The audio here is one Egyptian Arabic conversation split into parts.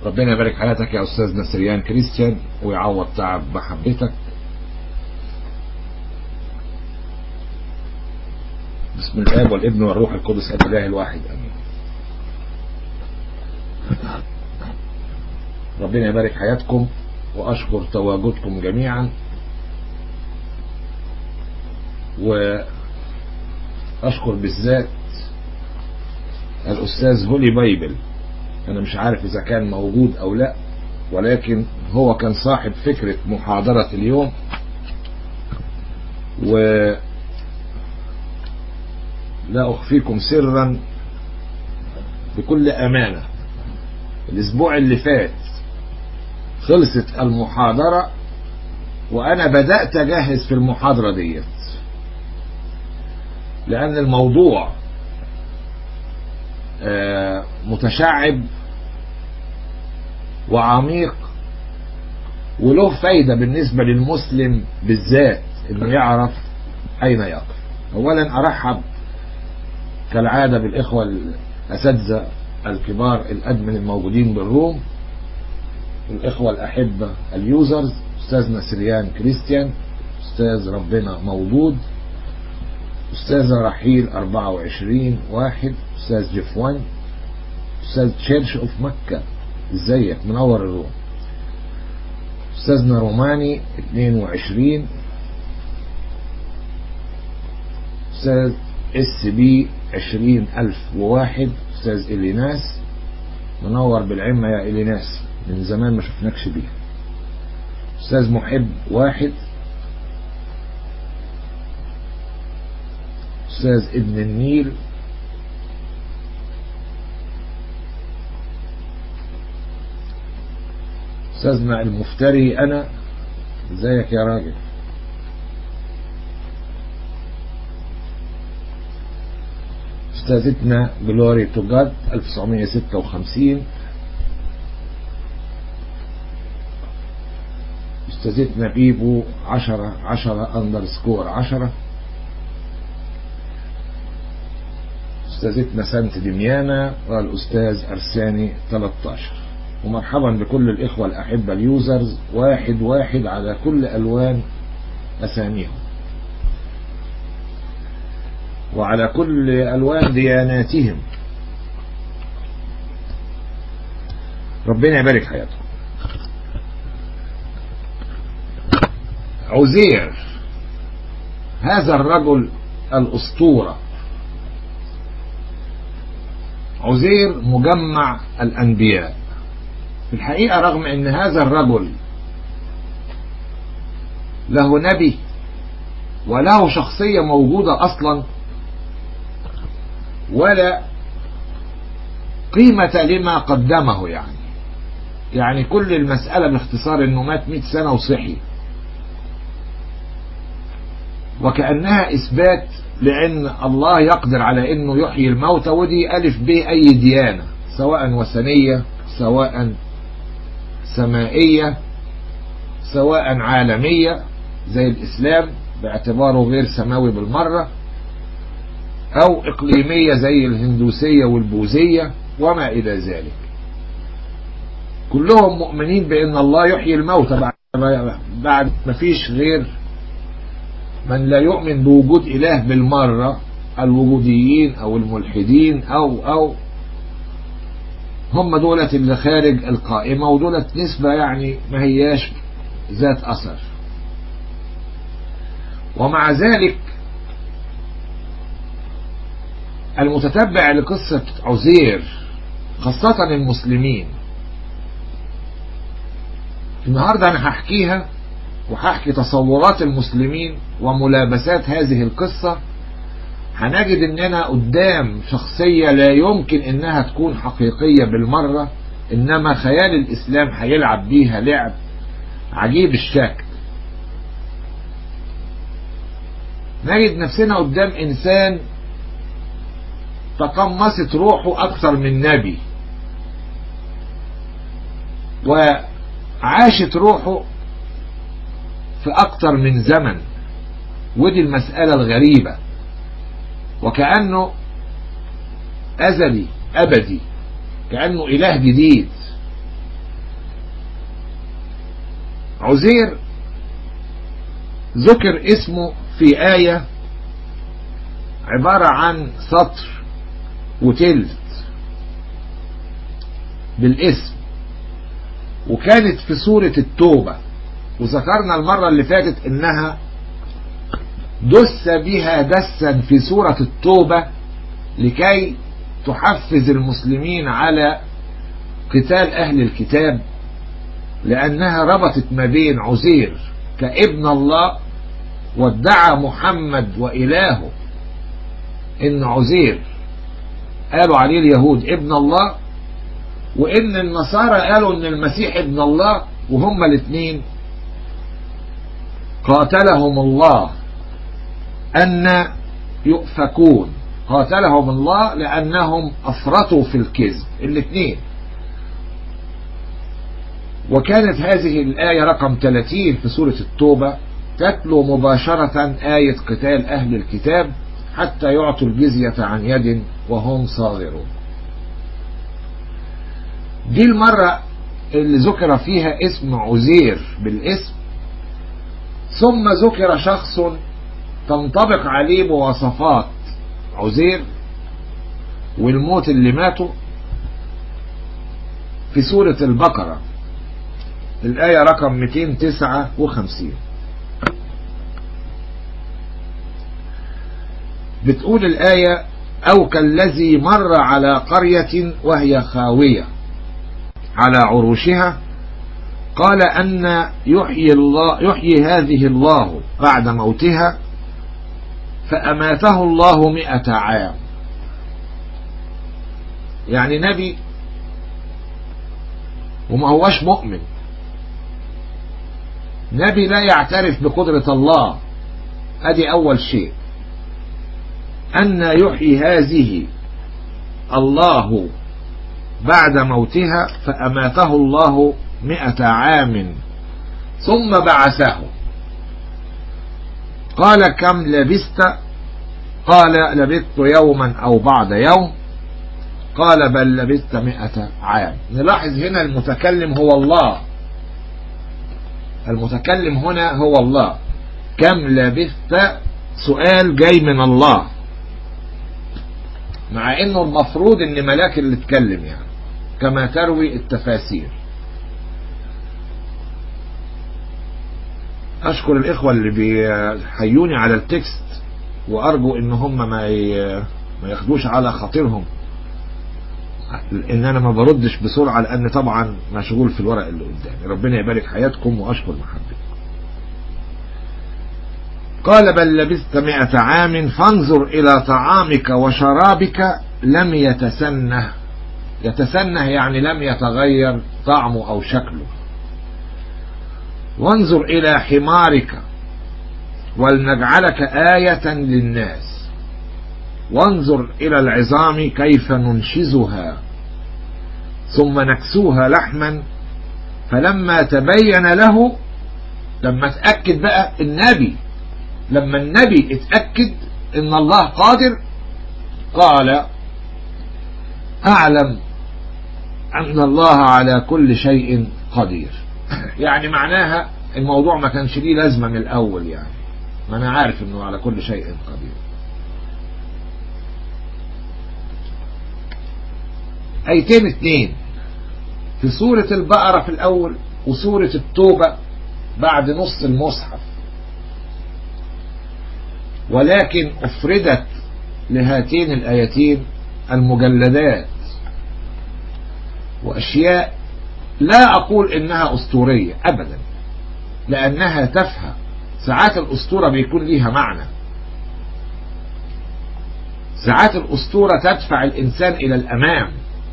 ربنا يبارك حياتك يا أستاذ نسريان كريستيان ويعوض تعب محبتك بسم الآب والابن والروح القدس الإله الواحد أمين ربنا يبارك حياتكم وأشكر تواجدكم جميعا وأشكر بالذات الأستاذ هولي بايبل أنا مش عارف إذا كان موجود أو لا ولكن هو كان صاحب فكرة محاضرة اليوم و لا أخفيكم سرا بكل أمانة الأسبوع اللي فات خلصت المحاضرة وأنا بدأت أجهز في المحاضرة ديت لأن الموضوع متشعب وعميق وله فايدة بالنسبة للمسلم بالذات انه يعرف اين يقف اولا ارحب كالعادة بالاخوة الاساتذة الكبار الادمن الموجودين بالروم الاخوة الاحبة اليوزرز استاذ نسريان كريستيان استاذ ربنا موجود استاذة رحيل 24 واحد استاذ جفوان استاذ تشيرش اوف مكة ازيك منور الروم استاذنا روماني 22 استاذ اس بي 20001 استاذ اليناس منور بالعمة يا اليناس من زمان ما شفناكش بيها استاذ محب واحد استاذ ابن النيل استاذنا المفتري انا ازيك يا راجل استاذتنا جلوري تو جاد 1956 استاذتنا بيبو 10 10 اندرسكور 10 استاذتنا سانت دميانا والاستاذ ارساني 13 ومرحبا بكل الإخوة الأحبة اليوزرز واحد واحد على كل ألوان أساميهم وعلى كل ألوان دياناتهم ربنا يبارك حياتهم عزير هذا الرجل الأسطورة عزير مجمع الأنبياء في الحقيقة رغم ان هذا الرجل له نبي وله شخصية موجودة اصلا ولا قيمة لما قدمه يعني يعني كل المسألة باختصار انه مات 100 سنة وصحي وكأنها اثبات لان الله يقدر على انه يحيي الموتى ودي الف ب اي ديانة سواء وثنية سواء سمائية سواء عالمية زي الإسلام باعتباره غير سماوي بالمرة أو إقليمية زي الهندوسية والبوذية وما إلى ذلك كلهم مؤمنين بأن الله يحيي الموتى بعد, بعد ما فيش غير من لا يؤمن بوجود إله بالمرة الوجوديين أو الملحدين أو أو هم دولة اللي خارج القائمة ودولة نسبة يعني ما هياش ذات أثر ومع ذلك المتتبع لقصة عزير خاصة المسلمين النهاردة أنا هحكيها وهحكي تصورات المسلمين وملابسات هذه القصة هنجد اننا قدام شخصية لا يمكن انها تكون حقيقية بالمرة انما خيال الاسلام هيلعب بيها لعب عجيب الشكل نجد نفسنا قدام انسان تقمصت روحه اكثر من نبي وعاشت روحه في اكثر من زمن ودي المسألة الغريبة وكأنه أزلي أبدي كأنه إله جديد عزير ذكر اسمه في آية عبارة عن سطر وتلت بالاسم وكانت في سورة التوبة وذكرنا المرة اللي فاتت انها دس بها دسا في سورة التوبة لكي تحفز المسلمين على قتال أهل الكتاب لأنها ربطت ما بين عزير كابن الله وادعى محمد وإلهه إن عزير قالوا عليه اليهود ابن الله وإن النصارى قالوا إن المسيح ابن الله وهما الاثنين قاتلهم الله أن يؤفكون قاتلهم الله لأنهم أفرطوا في الكذب الاثنين وكانت هذه الآية رقم 30 في سورة التوبة تتلو مباشرة آية قتال أهل الكتاب حتى يعطوا الجزية عن يد وهم صاغرون دي المرة اللي ذكر فيها اسم عزير بالاسم ثم ذكر شخص تنطبق عليه مواصفات عزير والموت اللي ماتوا في سورة البقرة الآية رقم 259 بتقول الآية أو كالذي مر على قرية وهي خاوية على عروشها قال أن يحيي, الله يحيي هذه الله بعد موتها فأماته الله مئة عام يعني نبي وما هوش مؤمن نبي لا يعترف بقدرة الله ادي اول شيء ان يحيي هذه الله بعد موتها فاماته الله مئة عام ثم بعثه قال كم لبست قال لبثت يوما او بعد يوم قال بل لبثت مئة عام نلاحظ هنا المتكلم هو الله المتكلم هنا هو الله كم لبثت سؤال جاي من الله مع انه المفروض ان ملاك اللي اتكلم يعني كما تروي التفاسير اشكر الاخوة اللي بيحيوني على التكست وارجو ان هم ما ما ياخدوش على خاطرهم ان انا ما بردش بسرعة لان طبعا مشغول في الورق اللي قدامي ربنا يبارك حياتكم واشكر محبتكم قال بل لبثت مئة عام فانظر الى طعامك وشرابك لم يتسنه يتسنه يعني لم يتغير طعمه او شكله وانظر الى حمارك ولنجعلك آية للناس وانظر إلى العظام كيف ننشزها ثم نكسوها لحما فلما تبين له لما اتأكد بقى النبي لما النبي اتأكد ان الله قادر قال اعلم ان الله على كل شيء قدير يعني معناها الموضوع ما كانش ليه لازمة من الاول يعني ما انا عارف انه على كل شيء قدير ايتين اتنين في سورة البقرة في الاول وسورة التوبة بعد نص المصحف ولكن افردت لهاتين الايتين المجلدات واشياء لا اقول انها اسطورية ابدا لانها تافهه ساعات الاسطورة بيكون ليها معنى ساعات الاسطورة تدفع الانسان الى الامام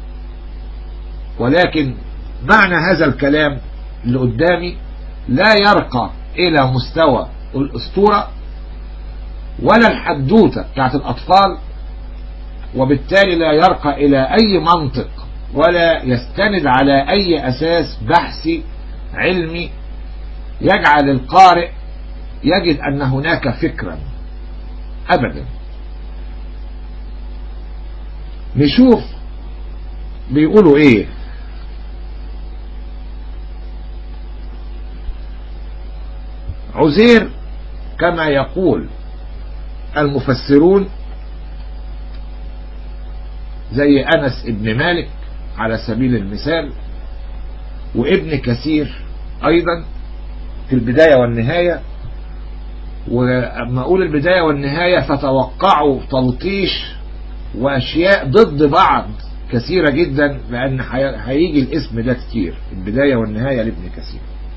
ولكن معنى هذا الكلام اللي قدامي لا يرقى الى مستوى الاسطورة ولا الحدوتة بتاعت الاطفال وبالتالي لا يرقى الى اي منطق ولا يستند على اي اساس بحثي علمي يجعل القارئ يجد ان هناك فكرا ابدا نشوف بيقولوا ايه عزير كما يقول المفسرون زي أنس ابن مالك على سبيل المثال وابن كثير أيضا في البداية والنهاية وأما أقول البداية والنهاية فتوقعوا تلطيش وأشياء ضد بعض كثيرة جدا لأن هيجي الاسم ده كتير البداية والنهاية لابن كثير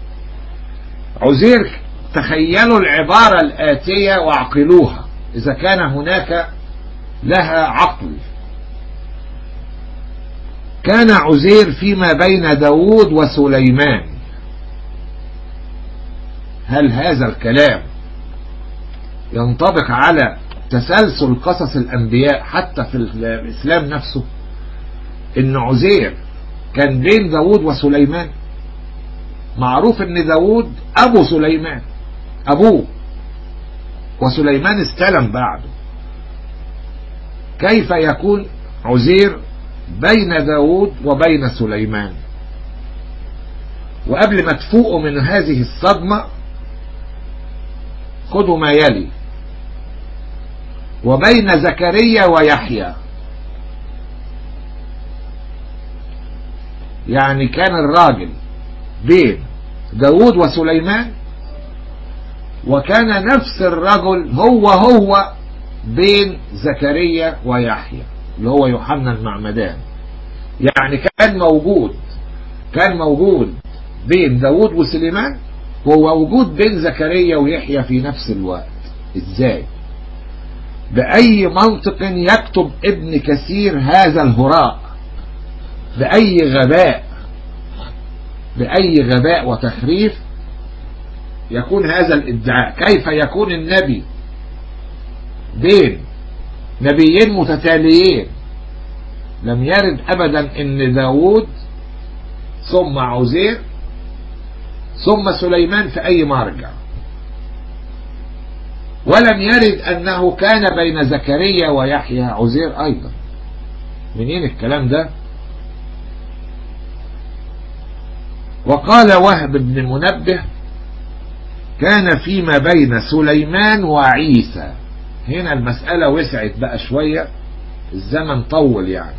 عزير تخيلوا العبارة الآتية واعقلوها إذا كان هناك لها عقل كان عزير فيما بين داود وسليمان هل هذا الكلام ينطبق على تسلسل قصص الأنبياء حتى في الإسلام نفسه إن عزير كان بين داود وسليمان معروف إن داود أبو سليمان أبوه وسليمان استلم بعده كيف يكون عزير بين داود وبين سليمان وقبل ما تفوقوا من هذه الصدمة خذوا ما يلي وبين زكريا ويحيى يعني كان الراجل بين داود وسليمان وكان نفس الرجل هو هو بين زكريا ويحيى اللي هو يوحنا المعمدان يعني كان موجود كان موجود بين داود وسليمان هو موجود بين زكريا ويحيى في نفس الوقت ازاي بأي منطق يكتب ابن كثير هذا الهراء بأي غباء بأي غباء وتخريف يكون هذا الادعاء كيف يكون النبي بين نبيين متتاليين لم يرد ابدا ان داود ثم عزير ثم سليمان في اي مرجع ولم يرد انه كان بين زكريا ويحيى عزير ايضا منين الكلام ده وقال وهب بن منبه كان فيما بين سليمان وعيسى هنا المسألة وسعت بقى شوية الزمن طول يعني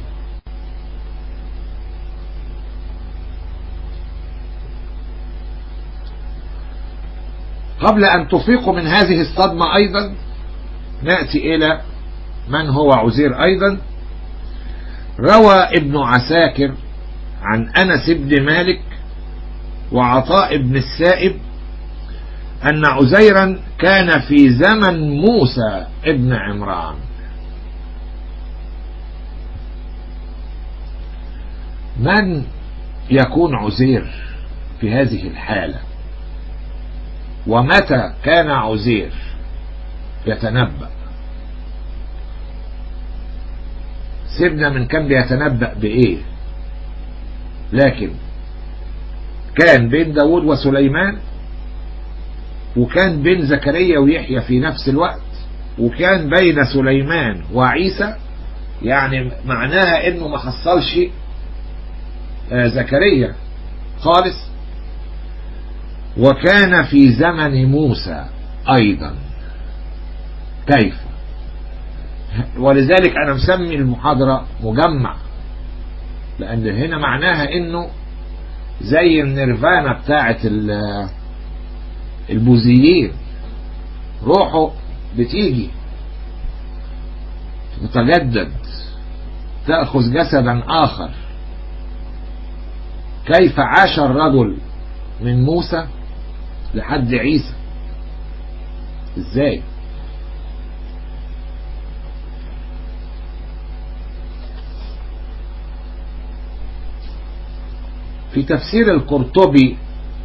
قبل أن تفيقوا من هذه الصدمة أيضا نأتي إلى من هو عزير أيضا روى ابن عساكر عن أنس بن مالك وعطاء بن السائب أن عزيرا كان في زمن موسى ابن عمران من يكون عزير في هذه الحالة ومتى كان عزير يتنبأ سيبنا من كان بيتنبأ بإيه لكن كان بين داود وسليمان وكان بين زكريا ويحيى في نفس الوقت وكان بين سليمان وعيسى يعني معناها انه ما حصلش زكريا خالص وكان في زمن موسى ايضا كيف ولذلك انا مسمي المحاضرة مجمع لان هنا معناها انه زي النيرفانا بتاعت البوذيين روحه بتيجي تتجدد تأخذ جسدا آخر كيف عاش الرجل من موسى لحد عيسى ازاي في تفسير القرطبي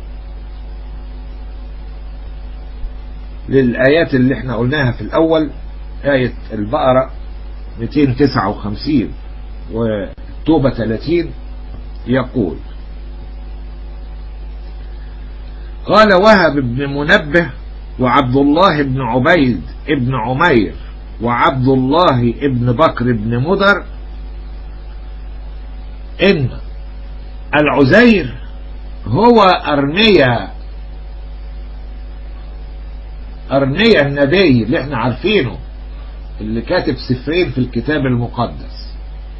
للآيات اللي احنا قلناها في الأول آية البقرة 259 والتوبة 30 يقول قال وهب بن منبه وعبد الله بن عبيد بن عمير وعبد الله بن بكر بن مدر إن العزير هو أرميا أرميا النبي اللي احنا عارفينه اللي كاتب سفرين في الكتاب المقدس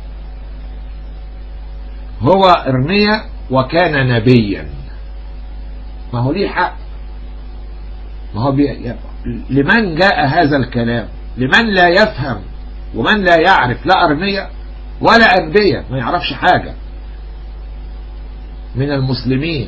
هو أرميا وكان نبيا ما هو ليه حق ما هو بي... لمن جاء هذا الكلام لمن لا يفهم ومن لا يعرف لا أرميا ولا أنبياء ما يعرفش حاجة من المسلمين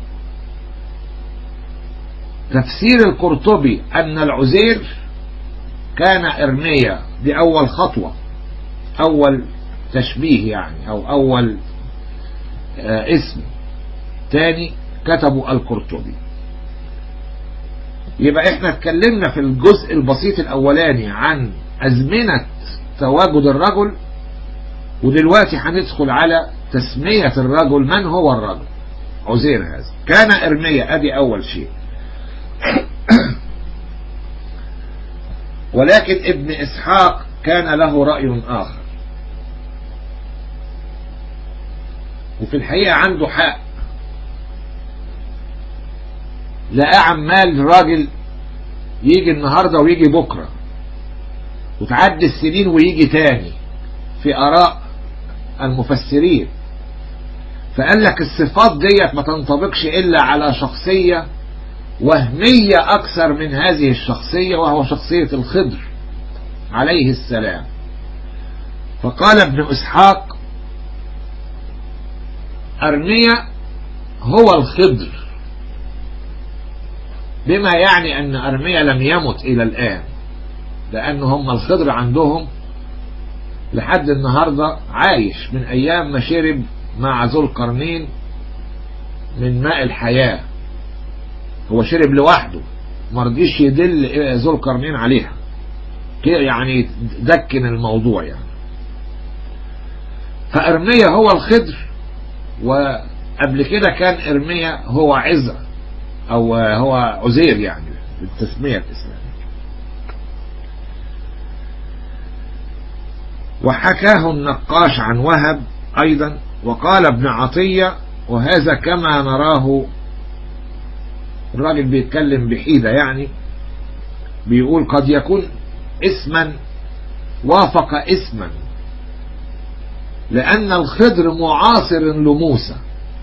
تفسير القرطبي أن العزير كان إرميا دي أول خطوة أول تشبيه يعني أو أول آه اسم تاني كتبوا القرطبي يبقى احنا اتكلمنا في الجزء البسيط الأولاني عن أزمنة تواجد الرجل ودلوقتي هندخل على تسمية الرجل من هو الرجل عزير هذا كان إرميا أدي أول شيء ولكن ابن إسحاق كان له رأي آخر وفي الحقيقة عنده حق لا عمال راجل يجي النهاردة ويجي بكرة وتعدي السنين ويجي تاني في آراء المفسرين فقال لك الصفات ديت ما تنطبقش إلا على شخصية وهمية أكثر من هذه الشخصية وهو شخصية الخضر عليه السلام فقال ابن إسحاق أرميا هو الخضر بما يعني أن أرميا لم يمت إلى الآن لأن هم الخضر عندهم لحد النهاردة عايش من أيام ما شرب مع ذو القرنين من ماء الحياة هو شرب لوحده مرضيش يدل ذو القرنين عليها كده يعني دكن الموضوع يعني فأرميا هو الخضر وقبل كده كان إرميا هو عزة أو هو عزير يعني بالتسمية الإسلامية وحكاه النقاش عن وهب أيضا وقال ابن عطية وهذا كما نراه الراجل بيتكلم بحيدة يعني بيقول قد يكون اسما وافق اسما لأن الخضر معاصر لموسى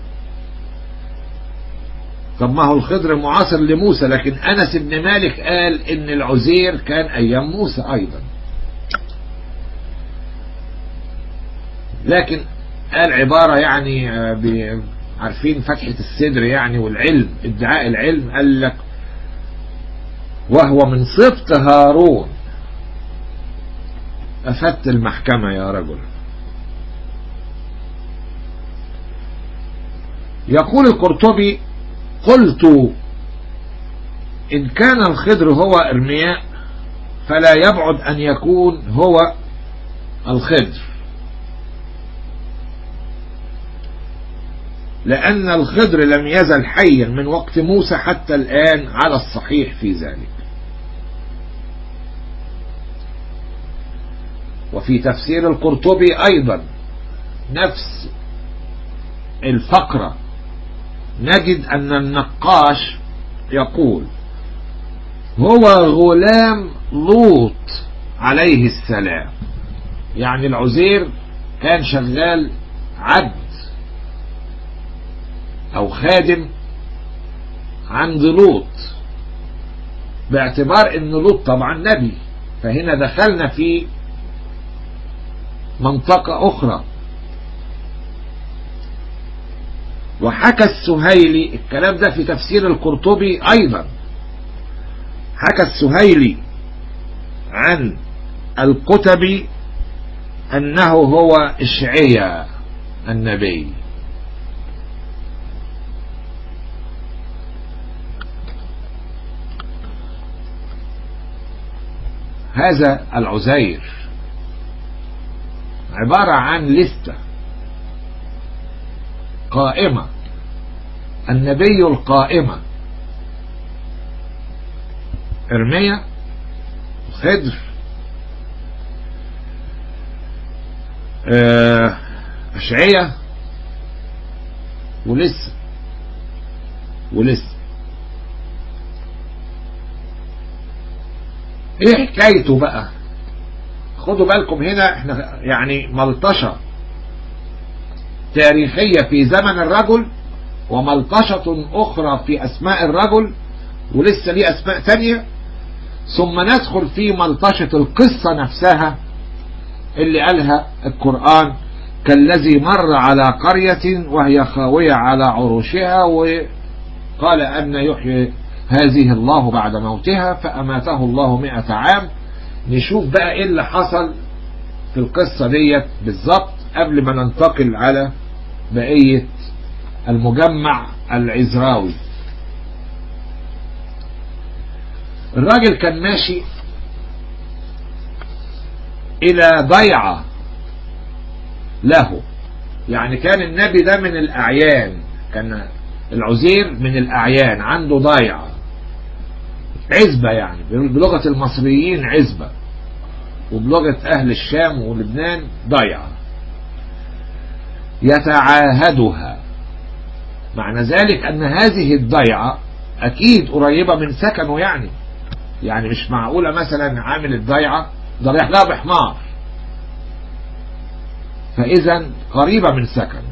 طب ما هو الخضر معاصر لموسى لكن أنس بن مالك قال إن العزير كان أيام موسى أيضا لكن قال عبارة يعني عارفين فتحة الصدر يعني والعلم ادعاء العلم قال لك وهو من سبط هارون أفدت المحكمة يا رجل يقول القرطبي قلت إن كان الخضر هو إرمياء فلا يبعد أن يكون هو الخضر لأن الخضر لم يزل حيا من وقت موسى حتى الآن على الصحيح في ذلك وفي تفسير القرطبي أيضا نفس الفقرة نجد أن النقاش يقول هو غلام لوط عليه السلام يعني العزير كان شغال عبد أو خادم عند لوط باعتبار أن لوط طبعا نبي فهنا دخلنا في منطقة أخرى وحكى السهيلي الكلام ده في تفسير القرطبي أيضا حكى السهيلي عن القتبي أنه هو إشعيا النبي هذا العزير عبارة عن لستة قائمة النبي القائمة إرميا خضر أشعية ولسه ولسه ايه حكايته بقى خدوا بالكم هنا احنا يعني ملطشة تاريخية في زمن الرجل وملطشة اخرى في اسماء الرجل ولسه ليه اسماء تانية ثم ندخل في ملطشة القصة نفسها اللي قالها القرآن كالذي مر على قرية وهي خاوية على عروشها وقال أن يحيي هذه الله بعد موتها فأماته الله مئة عام نشوف بقى ايه اللي حصل في القصة ديت بالظبط قبل ما ننتقل على بقية المجمع العزراوي الراجل كان ماشي الى ضيعة له يعني كان النبي ده من الاعيان كان العزير من الاعيان عنده ضيعة عزبة يعني بلغة المصريين عزبة وبلغة اهل الشام ولبنان ضيعة يتعاهدها معنى ذلك ان هذه الضيعة اكيد قريبة من سكنه يعني يعني مش معقولة مثلا عامل الضيعة ده رايح لها بحمار فاذا قريبة من سكنه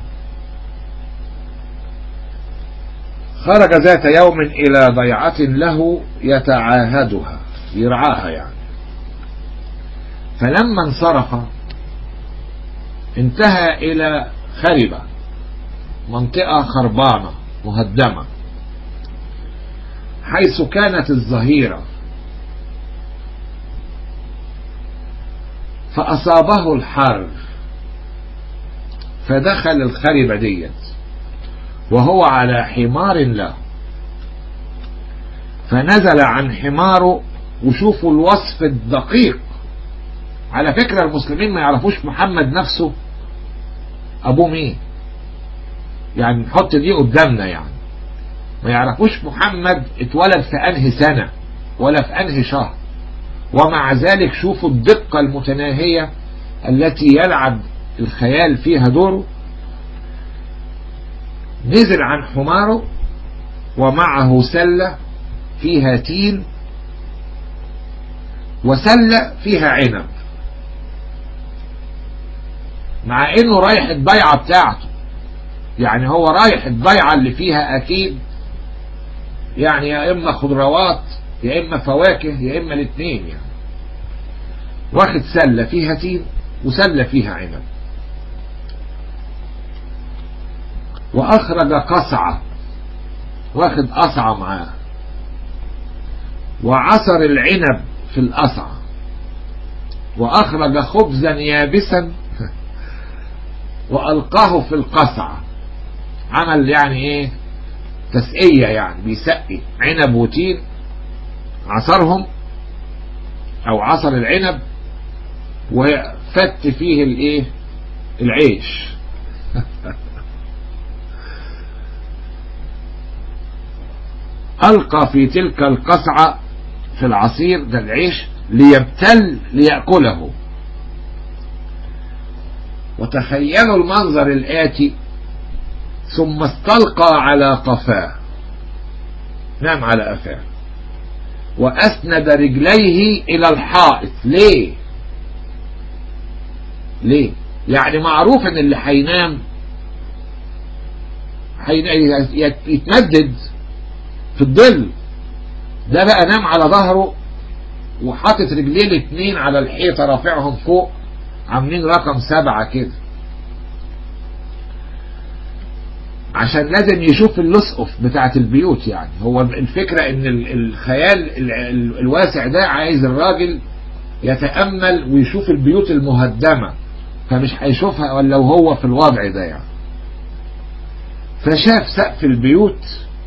خرج ذات يوم الى ضيعة له يتعاهدها يرعاها يعني فلما انصرف انتهى الى خربة منطقة خربانة مهدمة حيث كانت الظهيرة فأصابه الحر فدخل الخربة ديت وهو على حمار له فنزل عن حماره وشوفوا الوصف الدقيق على فكرة المسلمين ما يعرفوش محمد نفسه أبوه مين يعني نحط دي قدامنا يعني ما يعرفوش محمد اتولد في أنهي سنة ولا في أنهي شهر ومع ذلك شوفوا الدقة المتناهية التي يلعب الخيال فيها دوره نزل عن حماره ومعه سلة فيها تين وسلة فيها عنب مع انه رايح الضيعة بتاعته يعني هو رايح الضيعة اللي فيها اكيد يعني يا اما خضروات يا اما فواكه يا اما الاثنين يعني واخد سلة فيها تين وسلة فيها عنب واخرج قصعة واخد قصعة معاه وعصر العنب في القصعة واخرج خبزا يابسا والقاه في القصعة عمل يعني ايه تسقية يعني بيسقي عنب وتين عصرهم او عصر العنب وفت فيه الايه العيش ألقى في تلك القصعة في العصير ده العيش ليبتل ليأكله وتخيلوا المنظر الآتي ثم استلقى على قفاه نام على قفاه وأسند رجليه إلى الحائط ليه ليه يعني معروف ان اللي هينام يتمدد في الظل ده بقى نام على ظهره وحاطط رجليه الاثنين على الحيطة رافعهم فوق عاملين رقم سبعة كده عشان لازم يشوف اللصقف بتاعت البيوت يعني هو الفكرة ان الخيال الواسع ده عايز الراجل يتأمل ويشوف البيوت المهدمة فمش هيشوفها ولا وهو في الوضع ده يعني فشاف سقف البيوت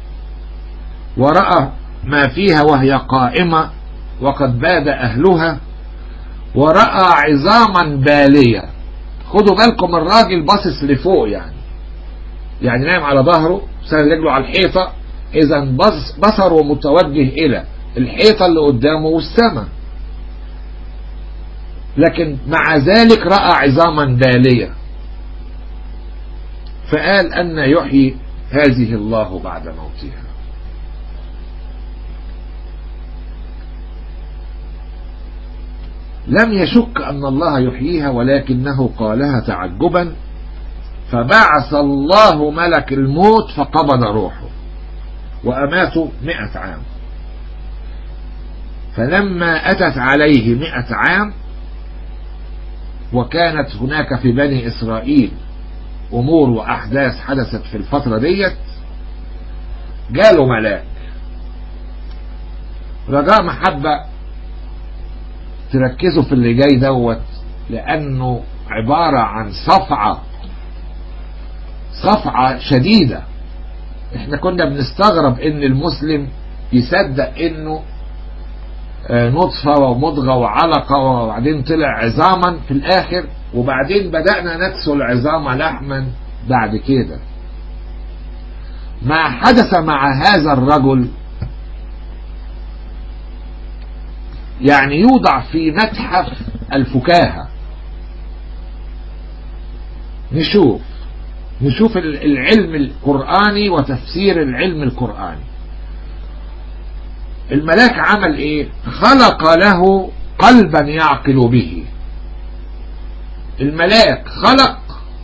ورأى ما فيها وهي قائمة وقد باد أهلها ورأى عظاما بالية خدوا بالكم الراجل باصص لفوق يعني يعني نايم على ظهره سند رجله على الحيطة إذا بصره متوجه إلى الحيطة اللي قدامه والسماء لكن مع ذلك رأى عظاما بالية فقال أن يحيي هذه الله بعد موتها لم يشك أن الله يحييها ولكنه قالها تعجبا فبعث الله ملك الموت فقبض روحه وأماته مئة عام فلما أتت عليه مئة عام وكانت هناك في بني إسرائيل أمور وأحداث حدثت في الفترة ديت جاله ملاك رجاء محبة تركزوا في اللي جاي دوت لأنه عبارة عن صفعة صفعة شديدة احنا كنا بنستغرب ان المسلم يصدق انه نطفة ومضغة وعلقة وبعدين طلع عظاما في الاخر وبعدين بدأنا نكسو العظام لحما بعد كده ما حدث مع هذا الرجل يعني يوضع في متحف الفكاهة نشوف نشوف العلم القرآني وتفسير العلم القرآني الملاك عمل ايه خلق له قلبا يعقل به الملاك خلق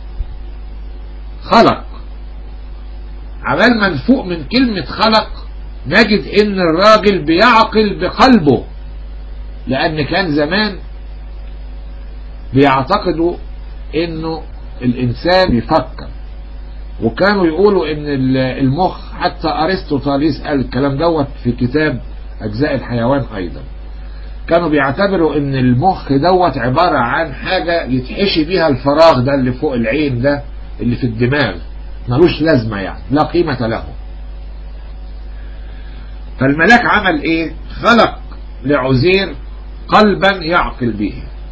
خلق عبال ما نفوق من كلمة خلق نجد ان الراجل بيعقل بقلبه لان كان زمان بيعتقدوا انه الانسان بيفكر وكانوا يقولوا ان المخ حتى ارسطو طاليس قال الكلام دوت في كتاب اجزاء الحيوان ايضا كانوا بيعتبروا ان المخ دوت عبارة عن حاجة يتحشي بيها الفراغ ده اللي فوق العين ده اللي في الدماغ ملوش لازمة يعني لا قيمة له فالملاك عمل ايه خلق لعزير قلبا يعقل به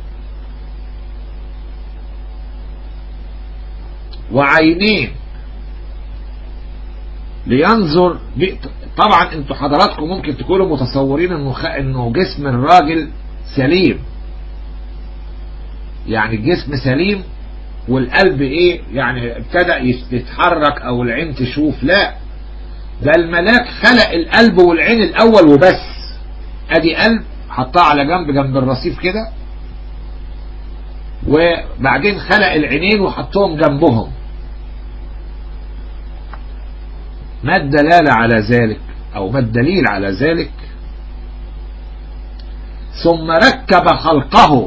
وعينين لينظر طبعا انتوا حضراتكم ممكن تكونوا متصورين انه خ... انه جسم الراجل سليم يعني الجسم سليم والقلب ايه يعني ابتدى يتحرك او العين تشوف لا ده الملاك خلق القلب والعين الاول وبس ادي قلب حطاه على جنب جنب الرصيف كده وبعدين خلق العينين وحطهم جنبهم ما الدلالة على ذلك او ما الدليل على ذلك ثم ركب خلقه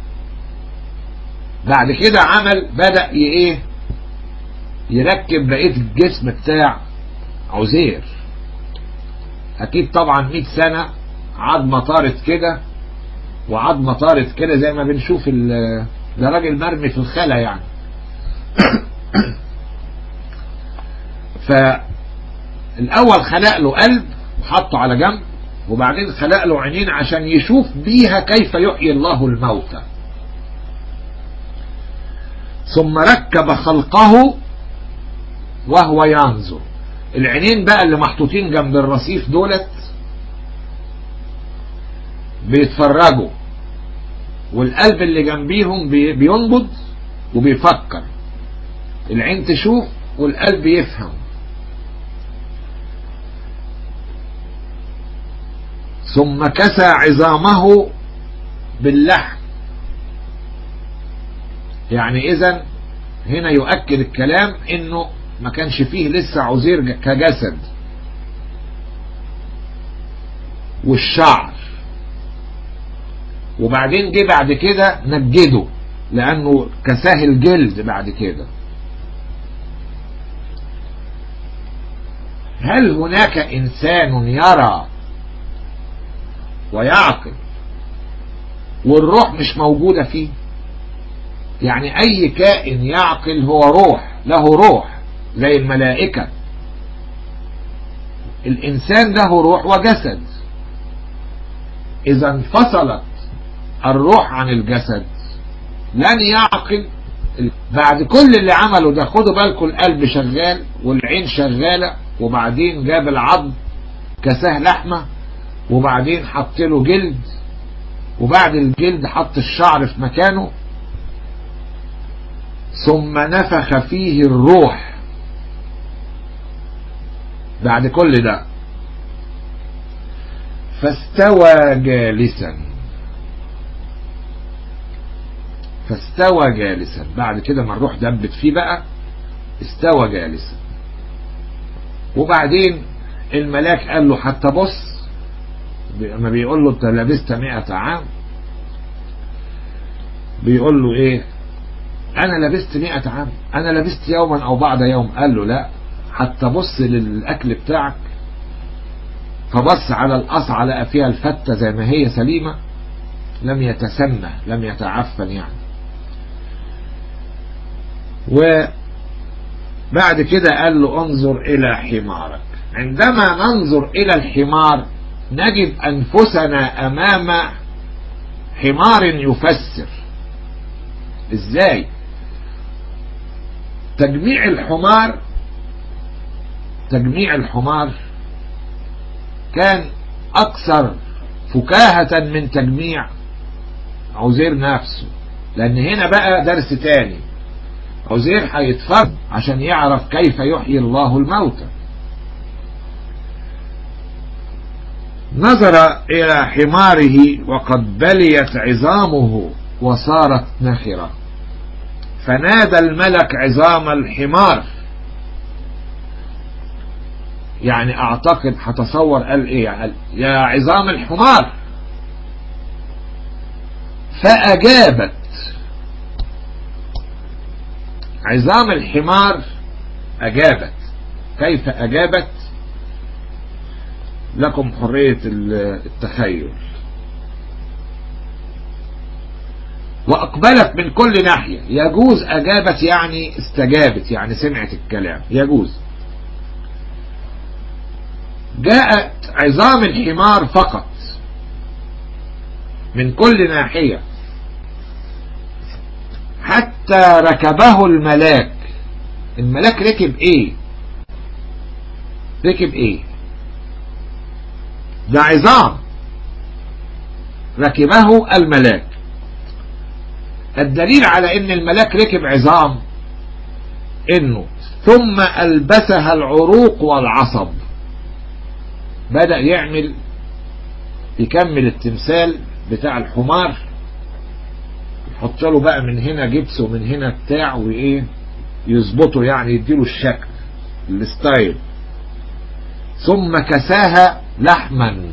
بعد كده عمل بدأ ايه يركب بقية الجسم بتاع عزير اكيد طبعا 100 سنة عظمة طارت كده وعظمة طارت كده زي ما بنشوف ده راجل مرمي في الخلا يعني فالأول خلق له قلب وحطه على جنب وبعدين خلق له عينين عشان يشوف بيها كيف يحيي الله الموتى ثم ركب خلقه وهو ينظر العينين بقى اللي محطوطين جنب الرصيف دولت بيتفرجوا والقلب اللي جنبيهم بينبض وبيفكر العين تشوف والقلب يفهم ثم كسى عظامه باللحم يعني اذا هنا يؤكد الكلام انه ما كانش فيه لسه عزير كجسد والشعر وبعدين جه بعد كده نجده لانه كساه الجلد بعد كده هل هناك انسان يرى ويعقل والروح مش موجودة فيه يعني اي كائن يعقل هو روح له روح زي الملائكة الانسان له روح وجسد اذا انفصلت الروح عن الجسد لن يعقل بعد كل اللي عمله ده خدوا بالكم القلب شغال والعين شغالة وبعدين جاب العظم كساه لحمة وبعدين حط له جلد وبعد الجلد حط الشعر في مكانه ثم نفخ فيه الروح بعد كل ده فاستوى جالسا فاستوى جالسا بعد كده ما الروح دبت فيه بقى استوى جالسا وبعدين الملاك قال له حتى بص ما بيقول له انت لبست مئة عام بيقول له ايه انا لبست مئة عام انا لبست يوما او بعد يوم قال له لا حتى بص للاكل بتاعك فبص على القصعة لقى فيها الفتة زي ما هي سليمة لم يتسنى لم يتعفن يعني وبعد كده قال له انظر الى حمارك عندما ننظر الى الحمار نجد انفسنا امام حمار يفسر ازاي تجميع الحمار تجميع الحمار كان اكثر فكاهة من تجميع عزير نفسه لان هنا بقى درس تاني عزير هيتفرج عشان يعرف كيف يحيي الله الموتى نظر الى حماره وقد بليت عظامه وصارت نخرة فنادى الملك عظام الحمار يعني اعتقد هتصور قال ايه قال يا عظام الحمار فاجابت عظام الحمار اجابت كيف اجابت لكم حرية التخيل وأقبلت من كل ناحية يجوز أجابت يعني استجابت يعني سمعت الكلام يجوز جاءت عظام الحمار فقط من كل ناحية حتى ركبه الملاك الملاك ركب ايه ركب ايه ده عظام ركبه الملاك الدليل على ان الملاك ركب عظام انه ثم البسها العروق والعصب بدأ يعمل يكمل التمثال بتاع الحمار يحط له بقى من هنا جبس ومن هنا بتاع وايه يظبطه يعني يديله الشكل الستايل ثم كساها لحما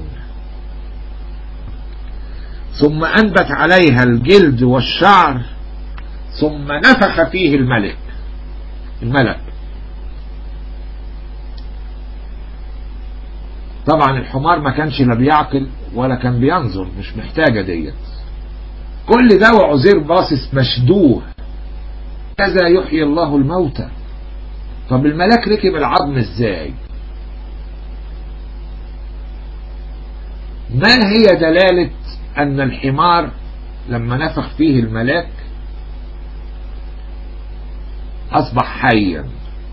ثم أنبت عليها الجلد والشعر ثم نفخ فيه الملك الملك طبعا الحمار ما كانش لا بيعقل ولا كان بينظر مش محتاجة ديت كل ده وعزير باصص مشدوه كذا يحيي الله الموتى طب الملاك ركب العظم ازاي ما هي دلالة أن الحمار لما نفخ فيه الملاك أصبح حيا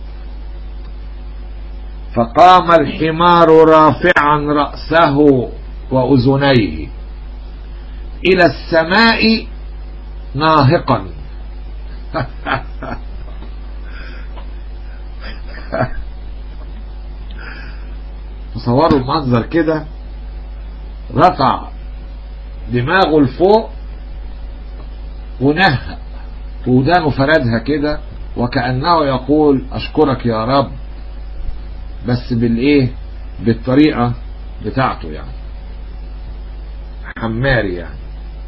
فقام الحمار رافعا رأسه وأذنيه إلى السماء ناهقا تصوروا المنظر كده رفع دماغه لفوق ونهى ودانه فردها كده وكأنه يقول أشكرك يا رب بس بالإيه بالطريقة بتاعته يعني حماري يعني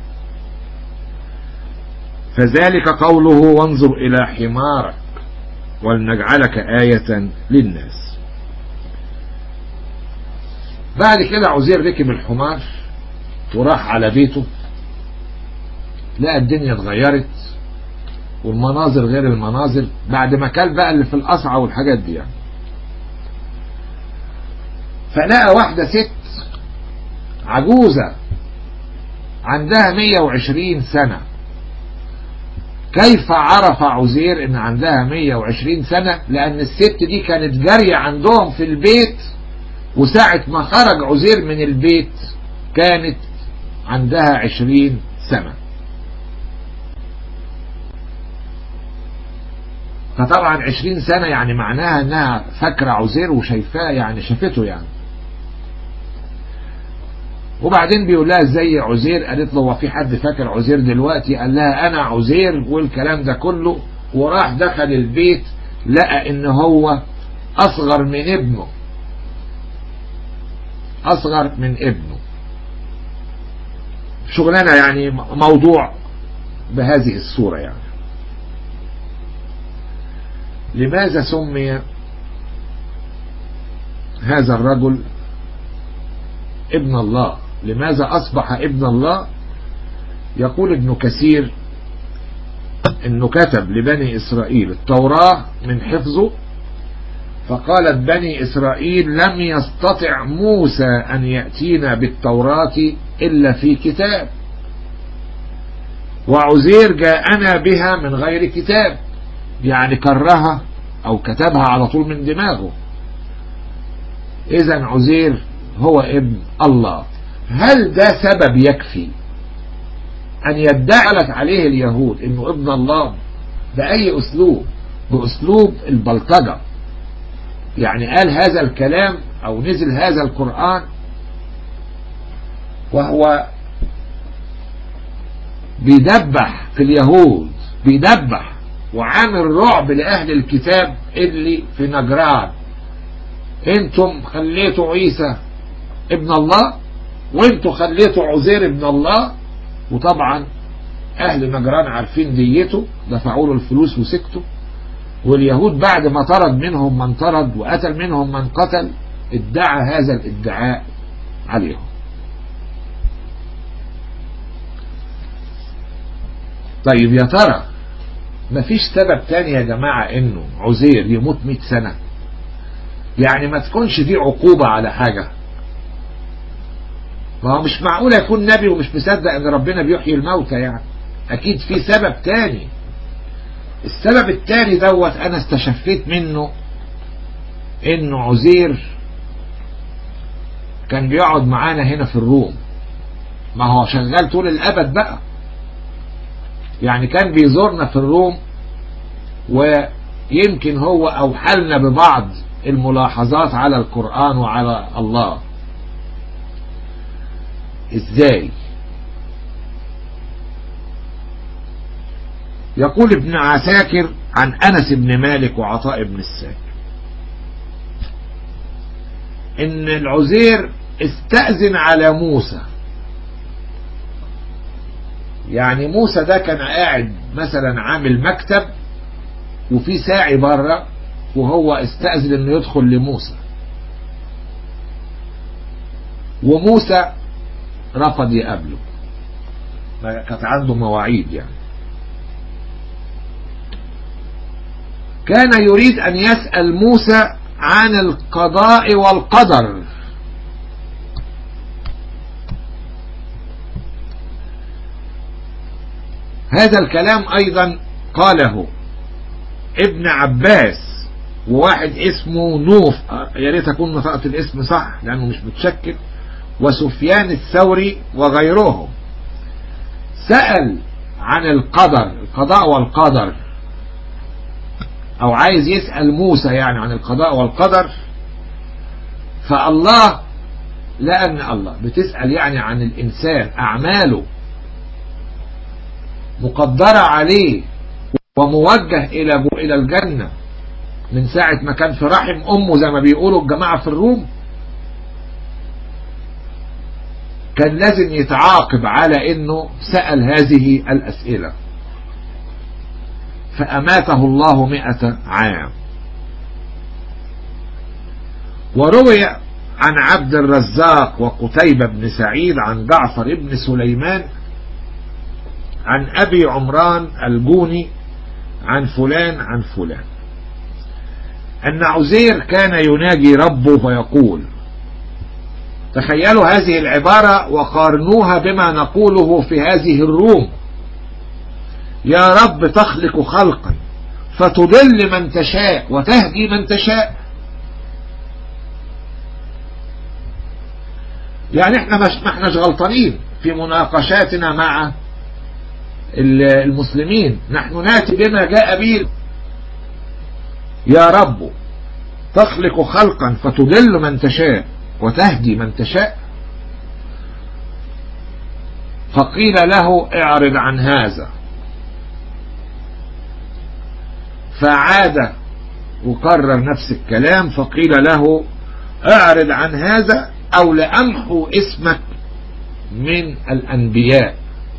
فذلك قوله وانظر إلى حمارك ولنجعلك آية للناس بعد كده عزير ركب الحمار وراح على بيته لقى الدنيا اتغيرت والمناظر غير المناظر بعد ما كان بقى اللي في القصعة والحاجات دي يعني فلقى واحدة ست عجوزة عندها 120 سنة كيف عرف عزير ان عندها 120 سنة لان الست دي كانت جارية عندهم في البيت وساعة ما خرج عزير من البيت كانت عندها 20 سنة فطبعا 20 سنة يعني معناها انها فاكرة عزير وشايفاه يعني شافته يعني وبعدين بيقول لها ازاي عزير قالت له هو في حد فاكر عزير دلوقتي قال لها انا عزير والكلام ده كله وراح دخل البيت لقى ان هو اصغر من ابنه اصغر من ابنه شغلانة يعني موضوع بهذه الصورة يعني لماذا سمي هذا الرجل ابن الله لماذا أصبح ابن الله يقول ابن كثير انه كتب لبني اسرائيل التوراة من حفظه فقالت بني اسرائيل لم يستطع موسى ان يأتينا بالتوراة الا في كتاب وعزير جاءنا بها من غير كتاب يعني كرها او كتبها على طول من دماغه اذا عزير هو ابن الله هل ده سبب يكفي أن يدعي لك عليه اليهود أنه ابن الله بأي أسلوب بأسلوب البلطجة يعني قال هذا الكلام أو نزل هذا القرآن وهو بيدبح في اليهود بيدبح وعامل رعب لأهل الكتاب اللي في نجران انتم خليتوا عيسى ابن الله وانتوا خليتوا عزير ابن الله وطبعا اهل نجران عارفين ديته دفعوا له الفلوس وسكتوا واليهود بعد ما طرد منهم من طرد وقتل منهم من قتل ادعى هذا الادعاء عليهم طيب يا ترى مفيش سبب تاني يا جماعة انه عزير يموت 100 سنة يعني ما تكونش دي عقوبة على حاجة ما هو مش معقول يكون نبي ومش مصدق ان ربنا بيحيي الموتى يعني اكيد في سبب تاني السبب التاني دوت انا استشفيت منه انه عزير كان بيقعد معانا هنا في الروم ما هو شغال طول الابد بقى يعني كان بيزورنا في الروم ويمكن هو اوحلنا ببعض الملاحظات على القرآن وعلى الله ازاي يقول ابن عساكر عن انس بن مالك وعطاء بن الساكر ان العزير استأذن على موسى يعني موسى ده كان قاعد مثلا عامل مكتب وفي ساعي بره وهو استأذن انه يدخل لموسى وموسى رفض يقابله كانت عنده مواعيد يعني كان يريد أن يسأل موسى عن القضاء والقدر هذا الكلام أيضا قاله ابن عباس وواحد اسمه نوف يا ريت أكون نطقت الاسم صح لأنه مش متشكل وسفيان الثوري وغيرهم سأل عن القدر القضاء والقدر او عايز يسأل موسى يعني عن القضاء والقدر فالله لأن الله بتسأل يعني عن الإنسان أعماله مقدرة عليه وموجه إلى إلى الجنة من ساعة ما كان في رحم أمه زي ما بيقولوا الجماعة في الروم كان لازم يتعاقب على انه سأل هذه الاسئلة فاماته الله مئة عام وروي عن عبد الرزاق وقتيبة بن سعيد عن جعفر بن سليمان عن ابي عمران الجوني عن فلان عن فلان ان عزير كان يناجي ربه فيقول تخيلوا هذه العبارة وقارنوها بما نقوله في هذه الروم يا رب تخلق خلقا فتضل من تشاء وتهدي من تشاء يعني احنا مش ما احناش غلطانين في مناقشاتنا مع المسلمين نحن ناتي بما جاء به يا رب تخلق خلقا فتضل من تشاء وتهدي من تشاء فقيل له اعرض عن هذا فعاد وكرر نفس الكلام فقيل له اعرض عن هذا او لامحو اسمك من الانبياء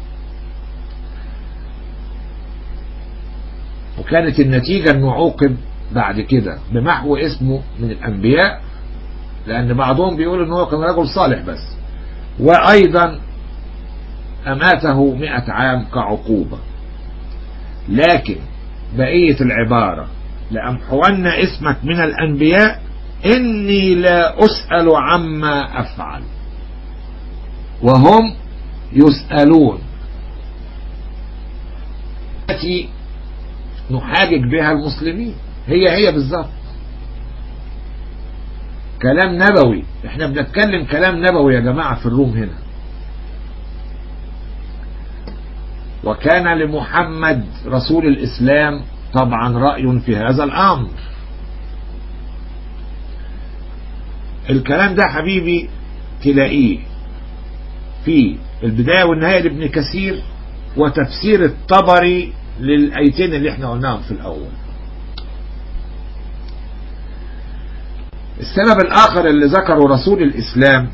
وكانت النتيجة انه عوقب بعد كده بمحو اسمه من الانبياء لان بعضهم بيقول ان هو كان رجل صالح بس وايضا اماته مئة عام كعقوبة لكن بقية العبارة لأمحون اسمك من الأنبياء إني لا أسأل عما أفعل وهم يسألون التي نحاجج بها المسلمين هي هي بالظبط كلام نبوي احنا بنتكلم كلام نبوي يا جماعة في الروم هنا وكان لمحمد رسول الإسلام طبعا رأي في هذا الأمر الكلام ده حبيبي تلاقيه في البداية والنهاية لابن كثير وتفسير الطبري للأيتين اللي احنا قلناهم في الأول السبب الآخر اللي ذكره رسول الإسلام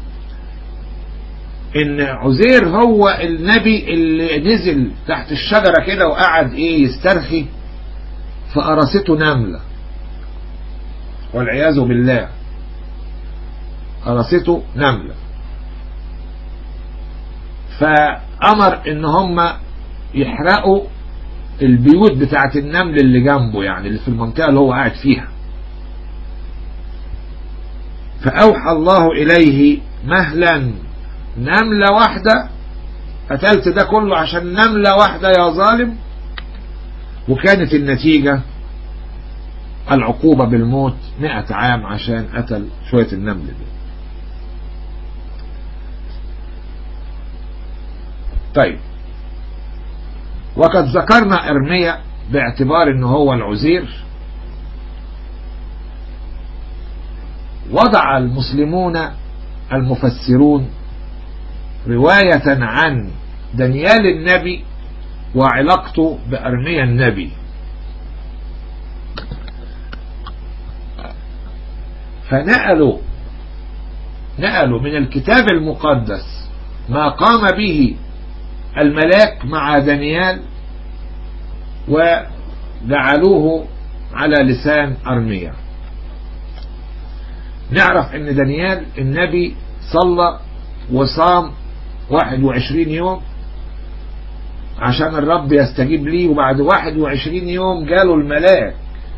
ان عزير هو النبي اللي نزل تحت الشجرة كده وقعد ايه يسترخي فقرصته نملة والعياذ بالله قرصته نملة فأمر ان هم يحرقوا البيوت بتاعت النمل اللي جنبه يعني اللي في المنطقة اللي هو قاعد فيها فأوحى الله إليه مهلا نملة واحدة قتلت ده كله عشان نملة واحدة يا ظالم وكانت النتيجة العقوبة بالموت مئة عام عشان قتل شوية النمل دي طيب وقد ذكرنا ارميا باعتبار ان هو العزير وضع المسلمون المفسرون رواية عن دانيال النبي وعلاقته بأرميا النبي فنقلوا نقلوا من الكتاب المقدس ما قام به الملاك مع دانيال وجعلوه على لسان أرميا نعرف ان دانيال النبي صلى وصام 21 يوم عشان الرب يستجيب ليه وبعد 21 يوم جاله الملاك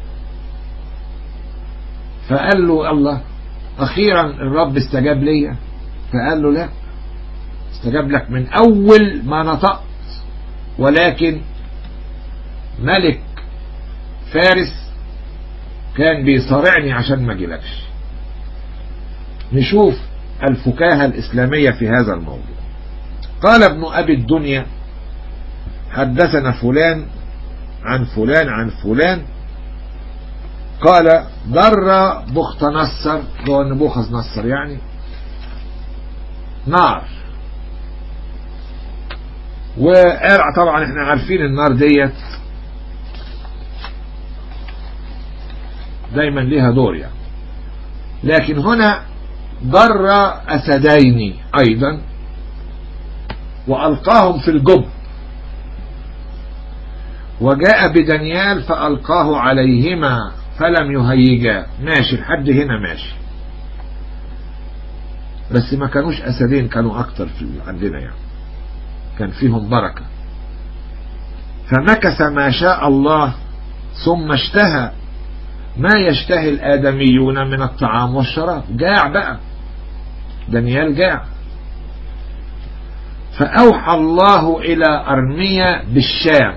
فقال له الله أخيرا الرب استجاب لي فقال له لا استجاب لك من أول ما نطقت ولكن ملك فارس كان بيصارعني عشان ما اجيلكش نشوف الفكاهة الإسلامية في هذا الموضوع قال ابن أبي الدنيا حدثنا فلان عن فلان عن فلان قال ضر بخت نصر هو نبوخذ نصر يعني نار وقرع طبعا احنا عارفين النار ديت دايما ليها دور يعني لكن هنا ضر أسدين أيضا وألقاهم في الجب وجاء بدانيال فألقاه عليهما فلم يهيجا ماشي لحد هنا ماشي بس ما كانوش أسدين كانوا أكتر في عندنا يعني كان فيهم بركة فمكث ما شاء الله ثم اشتهى ما يشتهي الآدميون من الطعام والشراب جاع بقى دانيال جاع فأوحى الله إلى أرميا بالشام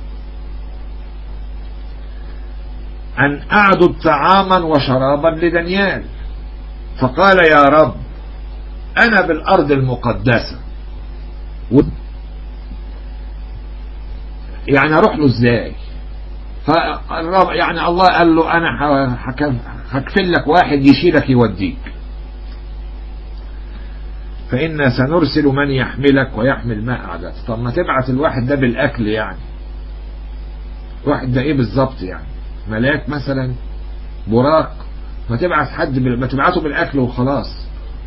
أن أعدد طعاما وشرابا لدانيال فقال يا رب أنا بالأرض المقدسة يعني أروح له إزاي فالرب يعني الله قال له أنا هكفل لك واحد يشيلك يوديك فإنا سنرسل من يحملك ويحمل ما أعدت طب ما تبعت الواحد ده بالأكل يعني واحد ده إيه بالظبط يعني ملاك مثلا براق ما تبعت حد بال... ما تبعته بالأكل وخلاص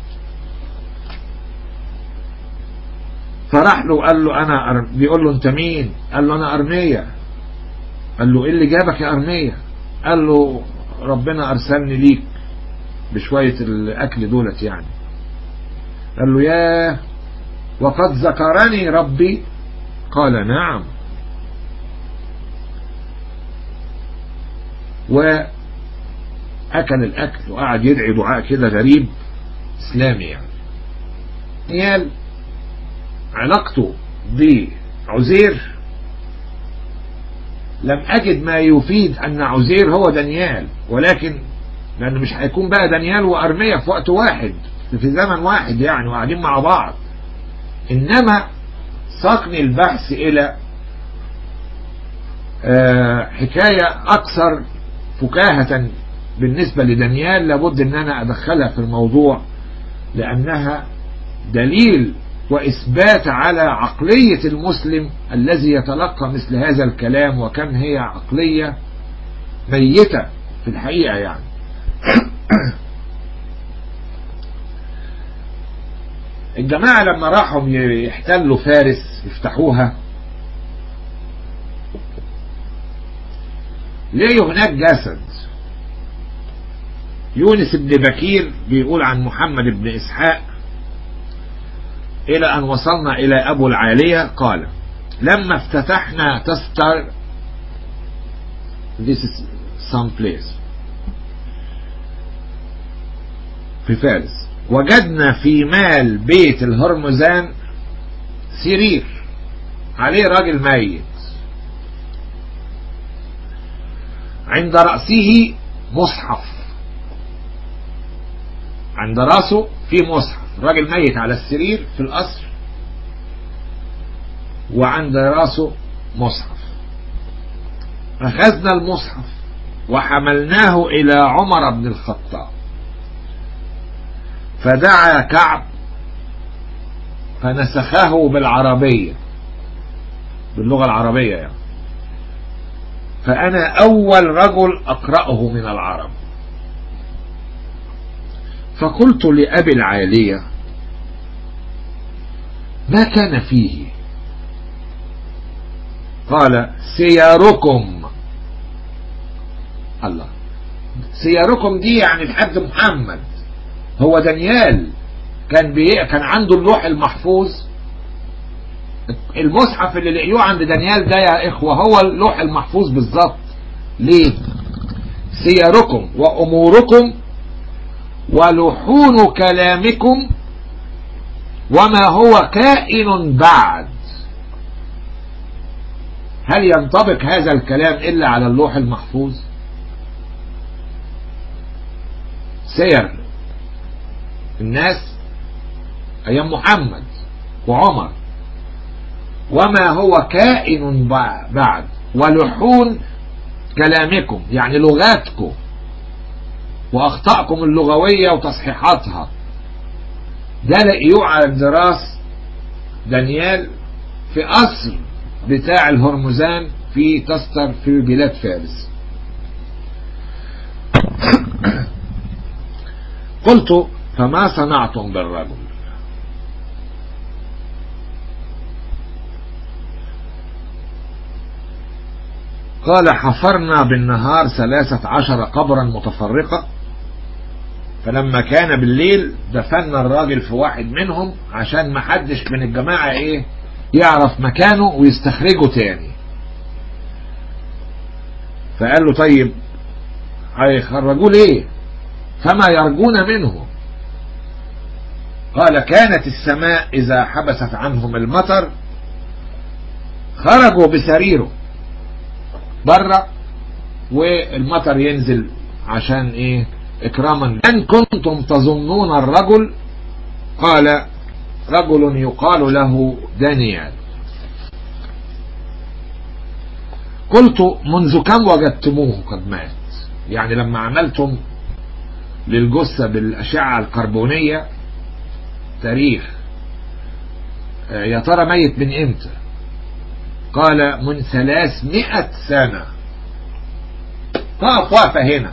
فراح له قال له أنا أر... بيقول له أنت مين قال له أنا أرمية قال له إيه اللي جابك يا أرمية قال له ربنا أرسلني ليك بشوية الأكل دولت يعني قال له يا وقد ذكرني ربي قال نعم وأكل الأكل وقعد يدعي دعاء كده غريب إسلامي يعني دانيال علاقته بعزير لم أجد ما يفيد أن عزير هو دانيال ولكن لأنه مش هيكون بقى دانيال وأرمية في وقت واحد في زمن واحد يعني وقاعدين مع بعض إنما ساقني البحث إلى حكاية أكثر فكاهة بالنسبة لدانيال لابد أن أنا أدخلها في الموضوع لأنها دليل وإثبات على عقلية المسلم الذي يتلقى مثل هذا الكلام وكم هي عقلية ميتة في الحقيقة يعني الجماعة لما راحوا يحتلوا فارس يفتحوها لقيوا هناك جسد يونس بن بكير بيقول عن محمد بن إسحاق إلى أن وصلنا إلى أبو العالية قال لما افتتحنا تستر this is some place في فارس وجدنا في مال بيت الهرمزان سرير عليه راجل ميت عند رأسه مصحف عند رأسه في مصحف راجل ميت على السرير في القصر وعند رأسه مصحف أخذنا المصحف وحملناه إلى عمر بن الخطاب فدعا كعب فنسخه بالعربية باللغة العربية يعني فأنا أول رجل أقرأه من العرب فقلت لأبي العالية ما كان فيه قال سياركم الله سياركم دي يعني الحاج محمد هو دانيال كان بي... كان عنده اللوح المحفوظ المصحف اللي لقيوه عند دانيال ده يا إخوة هو اللوح المحفوظ بالظبط ليه سياركم وأموركم ولحون كلامكم وما هو كائن بعد هل ينطبق هذا الكلام إلا على اللوح المحفوظ سير الناس أيام محمد وعمر وما هو كائن بعد ولحون كلامكم يعني لغاتكم وأخطائكم اللغوية وتصحيحاتها ده لقيوه على الدراس دانيال في قصر بتاع الهرمزان في تستر في بلاد فارس قلت فما صنعتم بالرجل قال حفرنا بالنهار ثلاثة عشر قبرا متفرقة فلما كان بالليل دفنا الراجل في واحد منهم عشان ما حدش من الجماعة ايه يعرف مكانه ويستخرجه تاني فقال له طيب هيخرجوه ليه فما يرجون منه قال كانت السماء إذا حبست عنهم المطر خرجوا بسريره بره والمطر ينزل عشان ايه اكراما ان كنتم تظنون الرجل قال رجل يقال له دانيال قلت منذ كم وجدتموه قد مات يعني لما عملتم للجثة بالأشعة الكربونية تاريخ يا ترى ميت من امتى قال من ثلاثمائة سنة تقف وقفة هنا